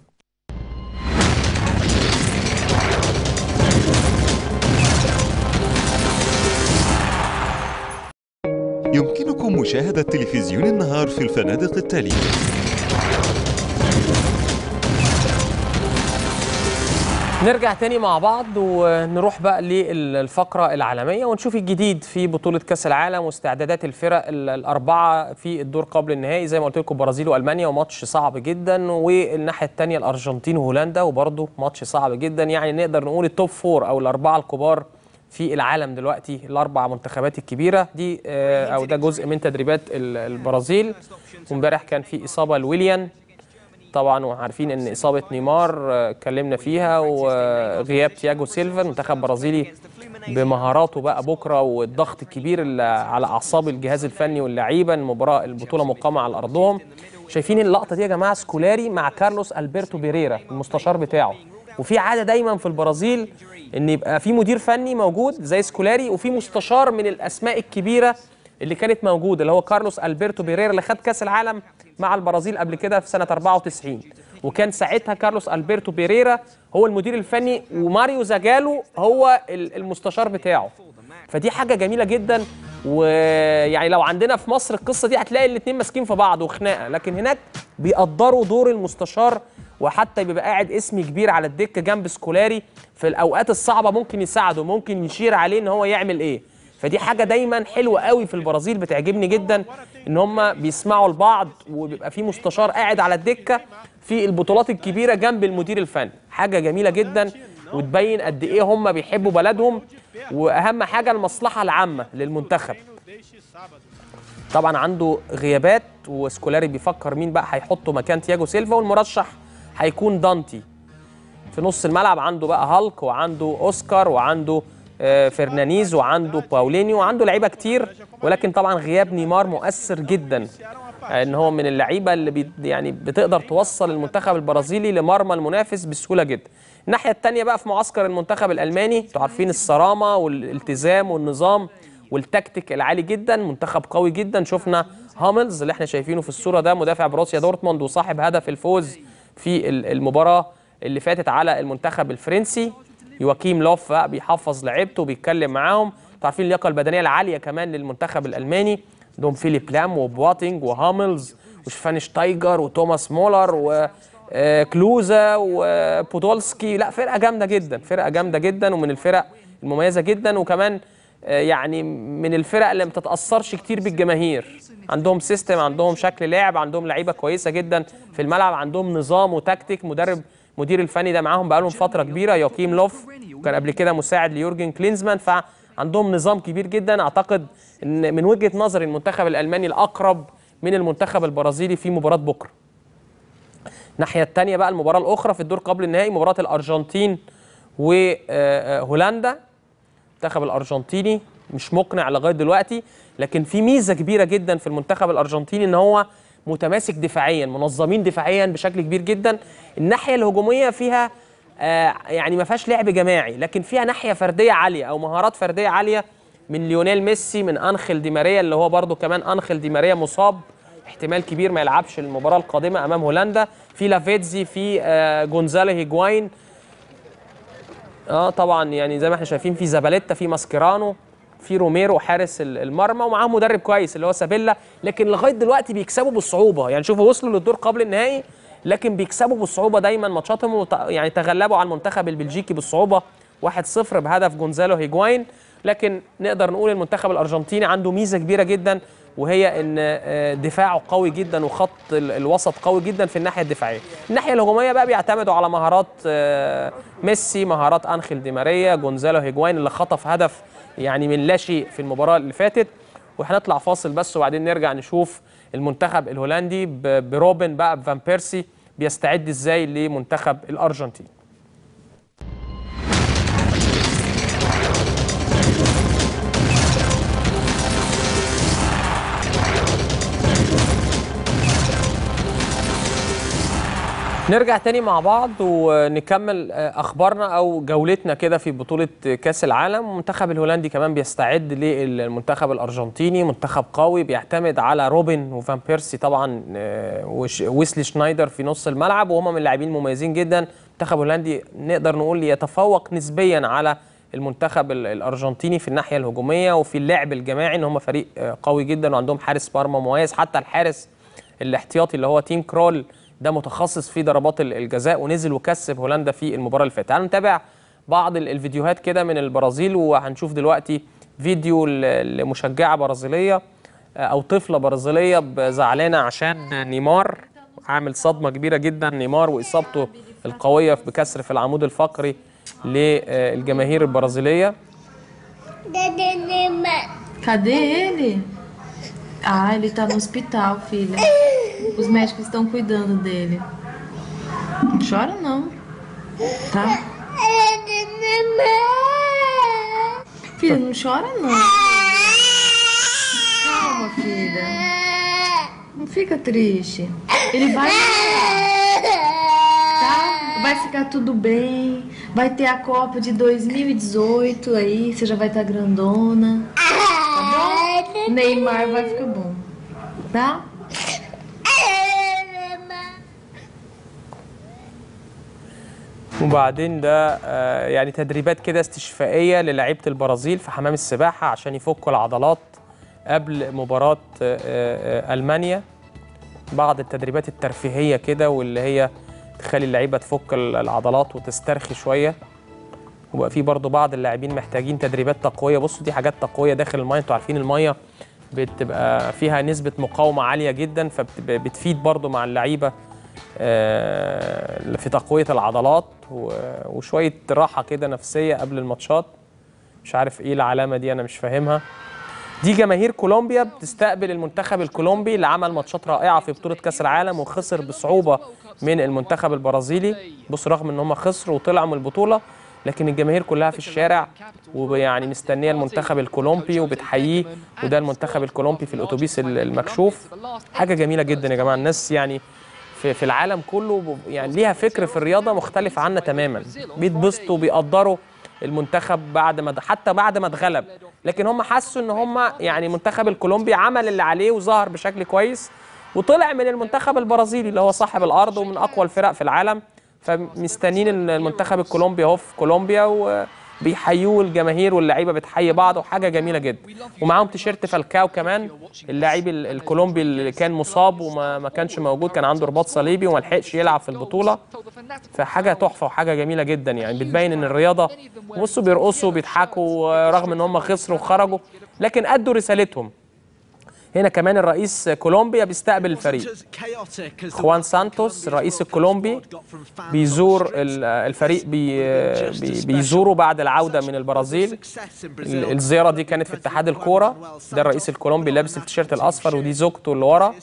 يمكنكم مشاهدة تلفزيون النهار في الفنادق التالية نرجع تاني مع بعض ونروح بقى للفقرة العالمية ونشوف الجديد في بطولة كأس العالم واستعدادات الفرق ال- الأربعة في الدور قبل النهائي زي ما قلت لكم برازيل وألمانيا وماتش صعب جدا والناحية التانية الأرجنتين وهولندا وبرضه ماتش صعب جدا يعني نقدر نقول التوب فور أو الأربعة الكبار في العالم دلوقتي الأربع منتخبات الكبيرة دي آه، أو ده جزء من تدريبات ال- البرازيل وامبارح كان في إصابة لويليان طبعا وعارفين ان اصابه نيمار آه، اتكلمنا فيها وغياب تياجو سيلفا منتخب برازيلي بمهاراته بقى بكره والضغط الكبير اللي على اعصاب الجهاز الفني واللعيبه المباراه البطوله مقامه على ارضهم شايفين اللقطه دي يا جماعه سكولاري مع كارلوس البرتو بيريرا المستشار بتاعه وفي عاده دايما في البرازيل ان يبقى في مدير فني موجود زي سكولاري وفي مستشار من الاسماء الكبيره اللي كانت موجوده اللي هو كارلوس البرتو بيريرا اللي خد كاس العالم مع البرازيل قبل كده في سنه 94 وكان ساعتها كارلوس البرتو بيريرا هو المدير الفني وماريو زاجالو هو ال- المستشار بتاعه فدي حاجه جميله جدا ويعني لو عندنا في مصر القصه دي هتلاقي الاثنين ماسكين في بعض وخناقه لكن هناك بيقدروا دور المستشار وحتى بيبقى قاعد اسم كبير على الدكه جنب سكولاري في الاوقات الصعبه ممكن يساعده ممكن يشير عليه ان هو يعمل ايه فدي حاجه دايما حلوه قوي في البرازيل بتعجبني جدا ان هم بيسمعوا لبعض وبيبقى في مستشار قاعد على الدكه في البطولات الكبيره جنب المدير الفني حاجه جميله جدا وتبين قد ايه هم بيحبوا بلدهم واهم حاجه المصلحه العامه للمنتخب طبعا عنده غيابات وسكولاري بيفكر مين بقى هيحطه مكان تياجو سيلفا والمرشح هيكون دانتي في نص الملعب عنده بقى هالك وعنده اوسكار وعنده آه، فرنانيز وعنده باولينيو وعنده لعيبه كتير ولكن طبعا غياب نيمار مؤثر جدا ان هو من اللعيبه اللي بي يعني بتقدر توصل المنتخب البرازيلي لمرمى المنافس بسهوله جدا الناحيه الثانيه بقى في معسكر المنتخب الالماني انتوا عارفين الصرامه والالتزام والنظام والتكتيك العالي جدا منتخب قوي جدا شفنا هاملز اللي احنا شايفينه في الصوره ده مدافع بروسيا دورتموند وصاحب هدف الفوز في ال- المباراه اللي فاتت على المنتخب الفرنسي يواكيم لوف بقى بيحفظ لعيبته وبيتكلم معاهم انتوا عارفين اللياقه البدنيه العاليه كمان للمنتخب الالماني عندهم فيليب لام وبواتينج وهاملز وشفانشتايجر وتوماس مولر و آه، كلوزا وبودولسكي لا فرقه جامده جدا فرقه جامده جدا ومن الفرق المميزه جدا وكمان آه، يعني من الفرق اللي ما بتتاثرش كتير بالجماهير عندهم سيستم عندهم شكل لعب عندهم لعيبه كويسه جدا في الملعب عندهم نظام وتكتيك مدرب مدير الفني ده معاهم بقالهم فتره كبيره يوكيم لوف وكان قبل كده مساعد ليورجن كلينزمان فعندهم نظام كبير جدا اعتقد ان من وجهه نظري المنتخب الالماني الاقرب من المنتخب البرازيلي في مباراه بكره الناحيه الثانيه بقى المباراه الاخرى في الدور قبل النهائي مباراه الارجنتين وهولندا المنتخب الارجنتيني مش مقنع لغايه دلوقتي لكن في ميزه كبيره جدا في المنتخب الارجنتيني ان هو متماسك دفاعيا منظمين دفاعيا بشكل كبير جدا الناحيه الهجوميه فيها آه يعني ما فيهاش لعب جماعي لكن فيها ناحيه فرديه عاليه او مهارات فرديه عاليه من ليونيل ميسي من انخيل دي ماريا اللي هو برده كمان انخيل دي ماريا مصاب احتمال كبير ما يلعبش المباراه القادمه امام هولندا في لافيتزي في آه جونزالو هيجواين اه طبعا يعني زي ما احنا شايفين في زاباليتا في ماسكيرانو في روميرو حارس ال- المرمى ومعاهم مدرب كويس اللي هو سابيلا لكن لغايه دلوقتي بيكسبوا بالصعوبه يعني شوفوا وصلوا للدور قبل النهائي لكن بيكسبوا بالصعوبه دايما ماتشاتهم وت- يعني تغلبوا على المنتخب البلجيكي بالصعوبه 1-0 بهدف جونزالو هيجواين لكن نقدر نقول المنتخب الارجنتيني عنده ميزه كبيره جدا وهي ان آه، دفاعه قوي جدا وخط ال- الوسط قوي جدا في الناحيه الدفاعيه الناحيه الهجوميه بقى بيعتمدوا على مهارات آه، ميسي مهارات انخيل دي ماريا جونزالو هيجواين اللي خطف هدف يعني من لا شيء في المباراه اللي فاتت وهنطلع فاصل بس وبعدين نرجع نشوف المنتخب الهولندي ب- بروبن بقى بفان بيرسي بيستعد ازاي لمنتخب الارجنتين نرجع تاني مع بعض ونكمل آه، اخبارنا او جولتنا كده في بطوله كاس العالم المنتخب الهولندي كمان بيستعد للمنتخب الارجنتيني منتخب قوي بيعتمد على روبن وفان بيرسي طبعا آه، وش- ويسلي شنايدر في نص الملعب وهم من اللاعبين المميزين جدا المنتخب الهولندي نقدر نقول يتفوق نسبيا على المنتخب ال- الارجنتيني في الناحيه الهجوميه وفي اللعب الجماعي ان هم فريق آه، قوي جدا وعندهم حارس مرمى مميز حتى الحارس الاحتياطي اللي هو تيم كرول ده متخصص في ضربات ال- الجزاء ونزل وكسب هولندا في المباراه اللي فاتت تعالوا نتابع بعض ال- الفيديوهات كده من البرازيل وهنشوف دلوقتي فيديو ل- لمشجعه برازيليه آه، او طفله برازيليه ب- زعلانه عشان نيمار عامل صدمه كبيره جدا نيمار واصابته القويه بكسر في العمود الفقري للجماهير البرازيليه Cadê ele? Ah, ele tá no hospital, filha. Os médicos estão cuidando dele. Não chora não. Tá? Filha, não chora não. Calma, filha. Não fica triste. Ele vai tá? Vai ficar tudo bem. Vai ter a Copa de 2018 aí, você já vai estar grandona. Tá bom? Neymar vai ficar bom. Tá? وبعدين ده آه، يعني تدريبات كده استشفائيه للاعيبه البرازيل في حمام السباحه عشان يفكوا العضلات قبل مباراه آه، آه، المانيا بعض التدريبات الترفيهيه كده واللي هي تخلي اللعيبه تفك ال- العضلات وتسترخي شويه وبقى في برضه بعض اللاعبين محتاجين تدريبات تقويه بصوا دي حاجات تقويه داخل الميه انتوا عارفين الميه بتبقى فيها نسبه مقاومه عاليه جدا فبتفيد برضه مع اللعيبه آه، في تقويه العضلات و- وشويه راحه كده نفسيه قبل الماتشات مش عارف ايه العلامه دي انا مش فاهمها دي جماهير كولومبيا بتستقبل المنتخب الكولومبي اللي عمل ماتشات رائعه في بطوله كاس العالم وخسر بصعوبه من المنتخب البرازيلي بص رغم ان هم خسروا وطلعوا من البطوله لكن الجماهير كلها في الشارع ويعني مستنيه المنتخب الكولومبي وبتحييه وده المنتخب الكولومبي في الاتوبيس ال- المكشوف حاجه جميله جدا يا جماعه الناس يعني في, في العالم كله ب- يعني ليها فكر في الرياضه مختلف عنا تماما بيتبسطوا بيقدروا المنتخب بعد ما حتى بعد ما اتغلب لكن هم حسوا ان هم يعني المنتخب الكولومبي عمل اللي عليه وظهر بشكل كويس وطلع من المنتخب البرازيلي اللي هو صاحب الارض ومن اقوى الفرق في العالم فمستنيين المنتخب الكولومبي اهو في كولومبيا وبيحيوه الجماهير واللعيبه بتحيي بعض وحاجه جميله جدا ومعاهم تيشيرت فالكاو كمان اللاعب ال- الكولومبي اللي كان مصاب وما ما كانش موجود كان عنده رباط صليبي وما لحقش يلعب في البطوله فحاجه تحفه وحاجه جميله جدا يعني بتبين ان الرياضه بصوا بيرقصوا بيضحكوا رغم ان هم خسروا وخرجوا لكن ادوا رسالتهم هنا كمان الرئيس كولومبيا بيستقبل الفريق خوان سانتوس الرئيس الكولومبي بيزور ال- الفريق بي بي بيزوره بعد العوده من البرازيل ال- الزياره دي كانت في اتحاد الكوره ده الرئيس الكولومبي لابس التيشيرت الاصفر ودي زوجته اللي ورا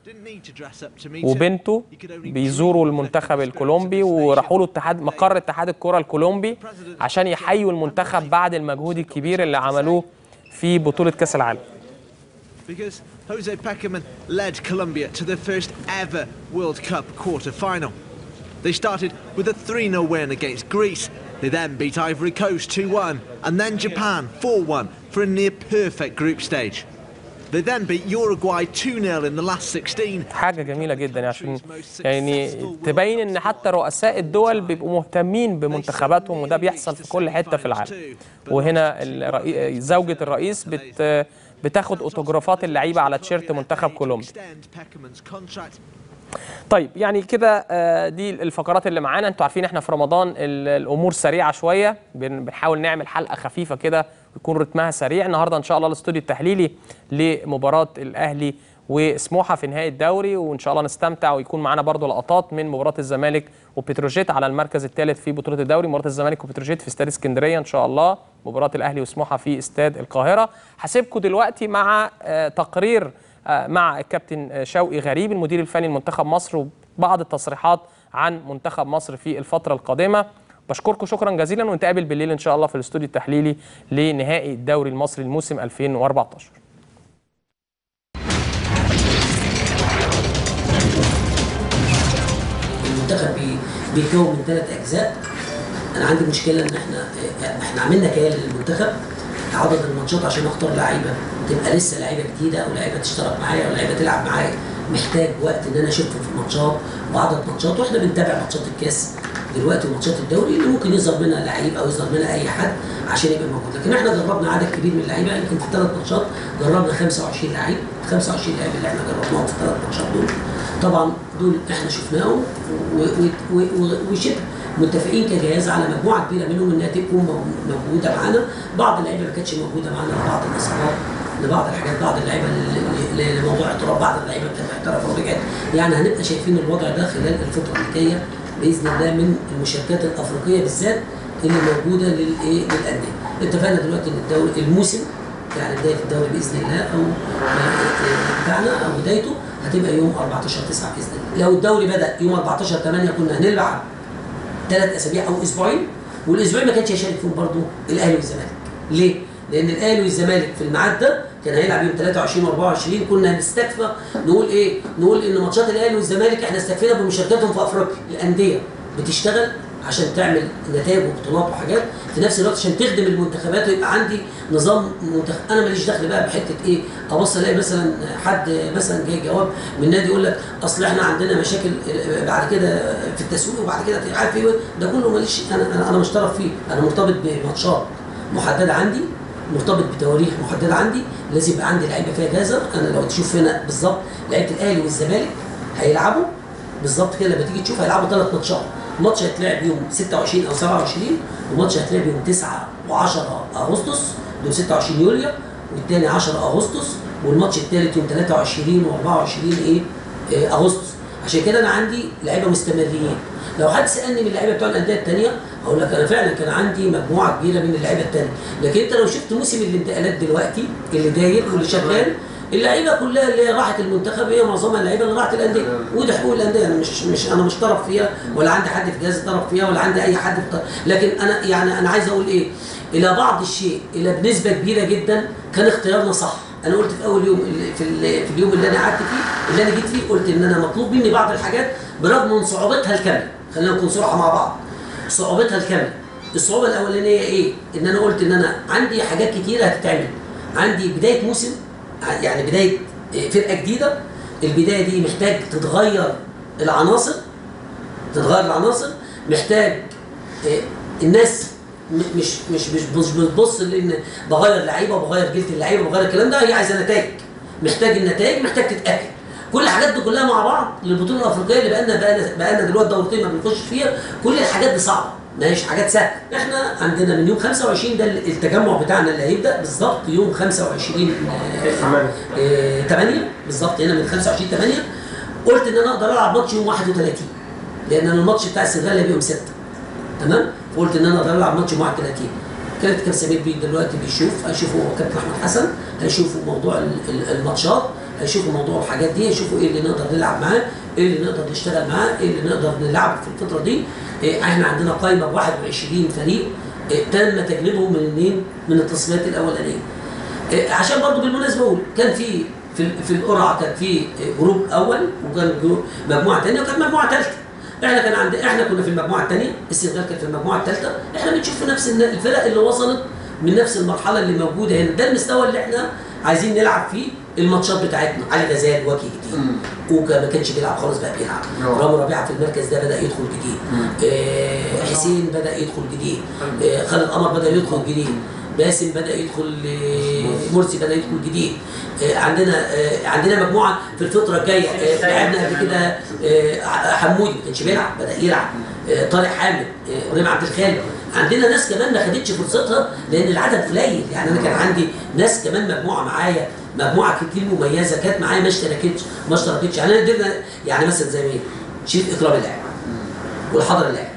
وبنته بيزوروا المنتخب الكولومبي وراحوا له اتحاد مقر اتحاد الكره الكولومبي عشان يحيوا المنتخب بعد المجهود الكبير اللي عملوه في بطوله كاس العالم Because Jose Peckerman led Colombia to the first ever World Cup quarter final. They started with a 3 0 win against Greece. They then beat Ivory Coast 2 1 and then Japan 4 1 for a near perfect group stage. They then beat Uruguay 2 0 in the last 16. حاجه جميله جدا عشان يعني تبين ان حتى رؤساء الدول بيبقوا مهتمين بمنتخباتهم وده بيحصل في كل حته في العالم وهنا الرئي... زوجة الرئيس بت... بتاخد اوتوجرافات اللعيبه على تيشيرت منتخب كولومبيا Extend Peckerman's contract. طيب يعني كده آه، دي الفقرات اللي معانا انتوا عارفين احنا في رمضان ال- الامور سريعه شويه بن- بنحاول نعمل حلقه خفيفه كده ويكون رتمها سريع النهارده ان شاء الله الاستوديو التحليلي لمباراه الاهلي وسموحه في نهائي الدوري وان شاء الله نستمتع ويكون معانا برضو لقطات من مباراه الزمالك وبتروجيت على المركز الثالث في بطوله الدوري مباراه الزمالك وبتروجيت في استاد اسكندريه ان شاء الله مباراه الاهلي وسموحه في استاد القاهره هسيبكم دلوقتي مع آه، تقرير آه، مع الكابتن آه، شوقي غريب المدير الفني لمنتخب مصر وبعض التصريحات عن منتخب مصر في الفترة القادمة بشكركم شكرا جزيلا ونتقابل بالليل ان شاء الله في الاستوديو التحليلي لنهائي الدوري المصري الموسم 2014 المنتخب بي- بيتكون من ثلاث اجزاء انا عندي مشكله ان احنا احنا عملنا كيان للمنتخب عدد الماتشات عشان اختار لعيبه تبقى لسه لعيبه جديده او لعيبه تشترك معايا او لعيبه تلعب معايا محتاج وقت ان انا اشوفهم في الماتشات وعدد ماتشات واحنا بنتابع ماتشات الكاس دلوقتي وماتشات الدوري اللي ممكن يظهر منها لعيب او يظهر منها اي حد عشان يبقى موجود لكن احنا جربنا عدد كبير من اللعيبه يمكن في الثلاث ماتشات جربنا 25 لعيب 25 لعيب اللي احنا جربناهم في الثلاث ماتشات دول طبعا دول احنا شفناهم و- و- و- و- وشبه متفقين كجهاز على مجموعه كبيره منهم انها تكون مو- موجوده معانا بعض اللعيبه ما كانتش موجوده معانا لبعض الاصابات لبعض الحاجات بعض اللعيبه ل- ل- لموضوع اعتراف بعض اللعيبه كانت اعترف ورجعت يعني هنبقى شايفين الوضع ده خلال الفتره اللي جايه باذن الله من المشاركات الافريقيه بالذات اللي موجوده للايه للانديه اتفقنا دلوقتي ان الدوري الموسم يعني بدايه الدوري باذن الله او آه، بتاعنا او بدايته هتبقى يوم 14 9 باذن الله لو الدوري بدا يوم 14 8 كنا هنلعب ثلاث اسابيع او اسبوعين والاسبوعين ما كانش هيشارك فيهم برضه الاهلي والزمالك ليه؟ لان الاهلي والزمالك في الميعاد ده كان هيلعب يوم 23 و24 كنا هنستكفى نقول ايه؟ نقول ان ماتشات الاهلي والزمالك احنا استكفينا بمشاركتهم في افريقيا الانديه بتشتغل عشان تعمل نتائج وبطولات وحاجات في نفس الوقت عشان تخدم المنتخبات ويبقى عندي نظام منتخب انا ماليش دخل بقى بحته ايه ابص الاقي مثلا حد مثلا جاي جواب من نادي يقول لك اصل احنا عندنا مشاكل بعد كده في التسويق وبعد كده عارف ايه ده كله ماليش انا انا انا مش طرف فيه انا مرتبط بماتشات محدده عندي مرتبط بتواريخ محدده عندي لازم يبقى عندي لعيبه فيها جاهزه انا لو تشوف هنا بالظبط لعيبه الاهلي والزمالك هيلعبوا بالظبط كده لما تيجي تشوف هيلعبوا ثلاث ماتشات ماتش هيتلعب يوم 26 او 27 وماتش هيتلعب يوم 9 و10 اغسطس دول 26 يوليو والثاني 10 اغسطس والماتش الثالث يوم 23 و24 ايه آه، اغسطس عشان كده انا عندي لعيبه مستمرين لو حد سالني من اللعيبه بتوع الانديه الثانيه هقول لك انا فعلا كان عندي مجموعه كبيره من اللعيبه الثانيه لكن انت لو شفت موسم الانتقالات دلوقتي اللي داير واللي شغال اللعيبه كلها اللي راحت المنتخب هي معظمها اللعيبه اللي راحت الانديه ودي حقوق الانديه انا مش مش انا مش طرف فيها ولا عندي حد في جهاز طرف فيها ولا عندي اي حد في طرف لكن انا يعني انا عايز اقول ايه الى بعض الشيء الى بنسبه كبيره جدا كان اختيارنا صح انا قلت في اول يوم في, ال- في اليوم اللي انا قعدت فيه اللي انا جيت فيه قلت ان انا مطلوب مني بعض الحاجات برغم من صعوبتها الكامله خلينا نكون صراحه مع بعض صعوبتها الكامله الصعوبه الاولانيه ايه ان انا قلت ان انا عندي حاجات كتيره هتتعمل عندي بدايه موسم يعني بدايه فرقه جديده البدايه دي محتاج تتغير العناصر تتغير العناصر محتاج آه، الناس م- مش مش مش مش بتبص لان بغير لعيبه وبغير جلد اللعيبه وبغير الكلام ده هي عايزه نتائج محتاج النتائج محتاج تتاكد كل الحاجات دي كلها مع بعض للبطوله الافريقيه اللي بقالنا بقالنا بقالنا دلوقتي دورتين ما بنخش فيها كل الحاجات دي صعبه ما هيش حاجات سهله احنا عندنا من يوم 25 ده التجمع بتاعنا اللي هيبدا بالظبط يوم 25 آه، 8 بالظبط هنا من 25 8 قلت ان انا اقدر العب ماتش يوم 31 لان انا الماتش بتاع السنغال هيبقى يوم 6 تمام فقلت ان انا اقدر العب ماتش يوم 31 كانت كابتن سمير بيه دلوقتي بيشوف هيشوفوا كابتن احمد حسن هيشوفوا موضوع ال- ال- الماتشات هيشوفوا موضوع الحاجات دي هيشوفوا ايه اللي نقدر نلعب معاه ايه اللي نقدر نشتغل معاه ايه اللي نقدر نلعب في الفتره دي إيه احنا عندنا قائمه ب 21 فريق إيه تم تجنيبهم من منين من التصفيات الاولانيه إيه، عشان برضو بالمناسبه اقول كان في في ال- في القرعه كان في إيه، جروب اول وكان جو- مجموعه ثانيه وكان مجموعه ثالثه احنا كان عند احنا كنا في المجموعه الثانيه السنغال كانت في المجموعه الثالثه احنا بنشوف في نفس الن- الفرق اللي وصلت من نفس المرحله اللي موجوده هنا ده المستوى اللي احنا عايزين نلعب فيه الماتشات بتاعتنا علي غزال وجه جديد كوكا ما كانش بيلعب خالص بقى بيلعب رامي ربيعه في المركز ده بدا يدخل جديد آه حسين بدا يدخل جديد آه خالد قمر بدا يدخل جديد باسم بدا يدخل آه، مرسي بدا يدخل جديد آه، عندنا آه، عندنا مجموعه في الفتره الجايه آه، لعبنا قبل كده آه، حمودي ما كانش بيلعب بدا يلعب آه، طارق حامد آه، ابراهيم عبد الخالق عندنا ناس كمان ما خدتش فرصتها لان العدد قليل يعني انا كان عندي ناس كمان مجموعه معايا مجموعه كتير مميزه كانت معايا ما اشتركتش ما اشتركتش يعني انا قدرنا يعني مثلا زي مين؟ شريف اكرام اللاعب والحضر اللاعب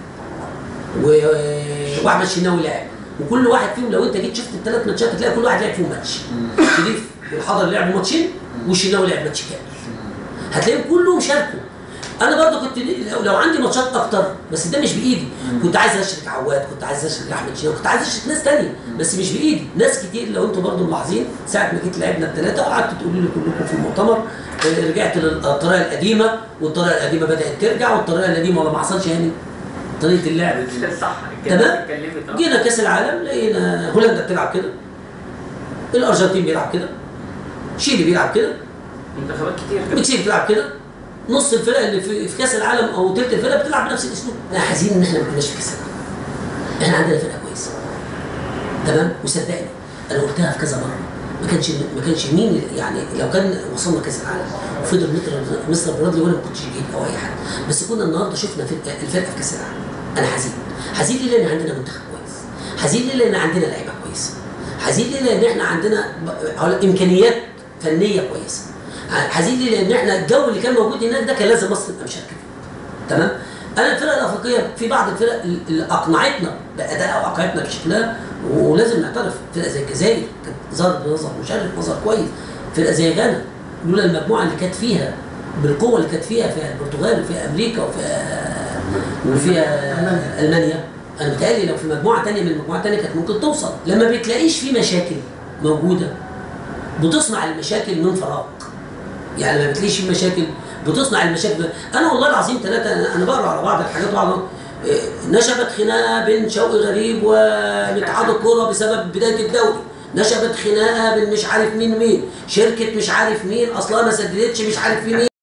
و- واحمد شناوي لاعب وكل واحد فيهم لو انت جيت شفت الثلاث ماتشات هتلاقي كل واحد لعب فيهم ماتش شريف والحضر لعب ماتشين والشناوي لعب ماتش كامل هتلاقيهم كلهم شاركوا انا برضو كنت لو- لو عندي ماتشات اكتر بس ده مش بايدي كنت عايز اشرك عواد كنت عايز اشرك احمد شناوي كنت عايز اشرك ناس تانية بس مش بايدي ناس كتير لو انتوا برضو ملاحظين ساعه ما جيت لعبنا الثلاثه وقعدتوا تقولوا لي كلكم في المؤتمر آه، رجعت للطريقه القديمه والطريقه القديمه بدات ترجع والطريقه القديمه ولا ما حصلش يعني طريقه اللعب صح تمام جينا كاس العالم لقينا هولندا بتلعب كده الارجنتين بيلعب كده شيلي بيلعب كده منتخبات كتير المكسيك بتلعب كده نص الفرق اللي في, في كاس العالم او ثلث الفرق بتلعب بنفس الاسلوب احنا حزين ان احنا ما كناش في كاس العالم احنا عندنا فرقه كويسه تمام وصدقني انا قلتها في كذا مره ما كانش ما كانش مين يعني لو كان وصلنا كاس العالم وفضل مصر مصر برادلي وانا ما كنتش جيت او اي حاجه بس كنا النهارده شفنا فرقه الفرقه في كاس العالم انا حزين حزين ليه لان عندنا منتخب كويس حزين ليه لان عندنا لعيبه كويسه حزين ليه لان احنا عندنا ب- حوالي امكانيات فنيه كويسه حزين ليه لان احنا الجو اللي كان موجود هناك ده كان لازم مصر تبقى مشاركه فيه تمام انا الفرق الافريقيه في بعض الفرق اللي اقنعتنا بادائها واقنعتنا بشكلها ولازم نعترف فرقه زي الجزائر كانت ظهرت بنظر مشرف مظهر كويس فرقه زي غانا لولا المجموعه اللي كانت فيها بالقوه اللي كانت فيها فيها البرتغال وفيها امريكا وفيها وفيها المانيا انا متهيألي لو في مجموعه ثانيه من المجموعات الثانيه كانت ممكن توصل لما بتلاقيش في مشاكل موجوده بتصنع المشاكل من فراغ يعني لما بتلاقيش في مشاكل بتصنع المشاكل انا والله العظيم ثلاثه انا بقرا على بعض الحاجات بعض إيه، نشبت خناقه بين شوقي غريب واتحاد الكوره بسبب بدايه الدوري نشبت خناقه بين مش عارف مين مين شركه مش عارف مين اصلا ما سددتش مش عارف في مين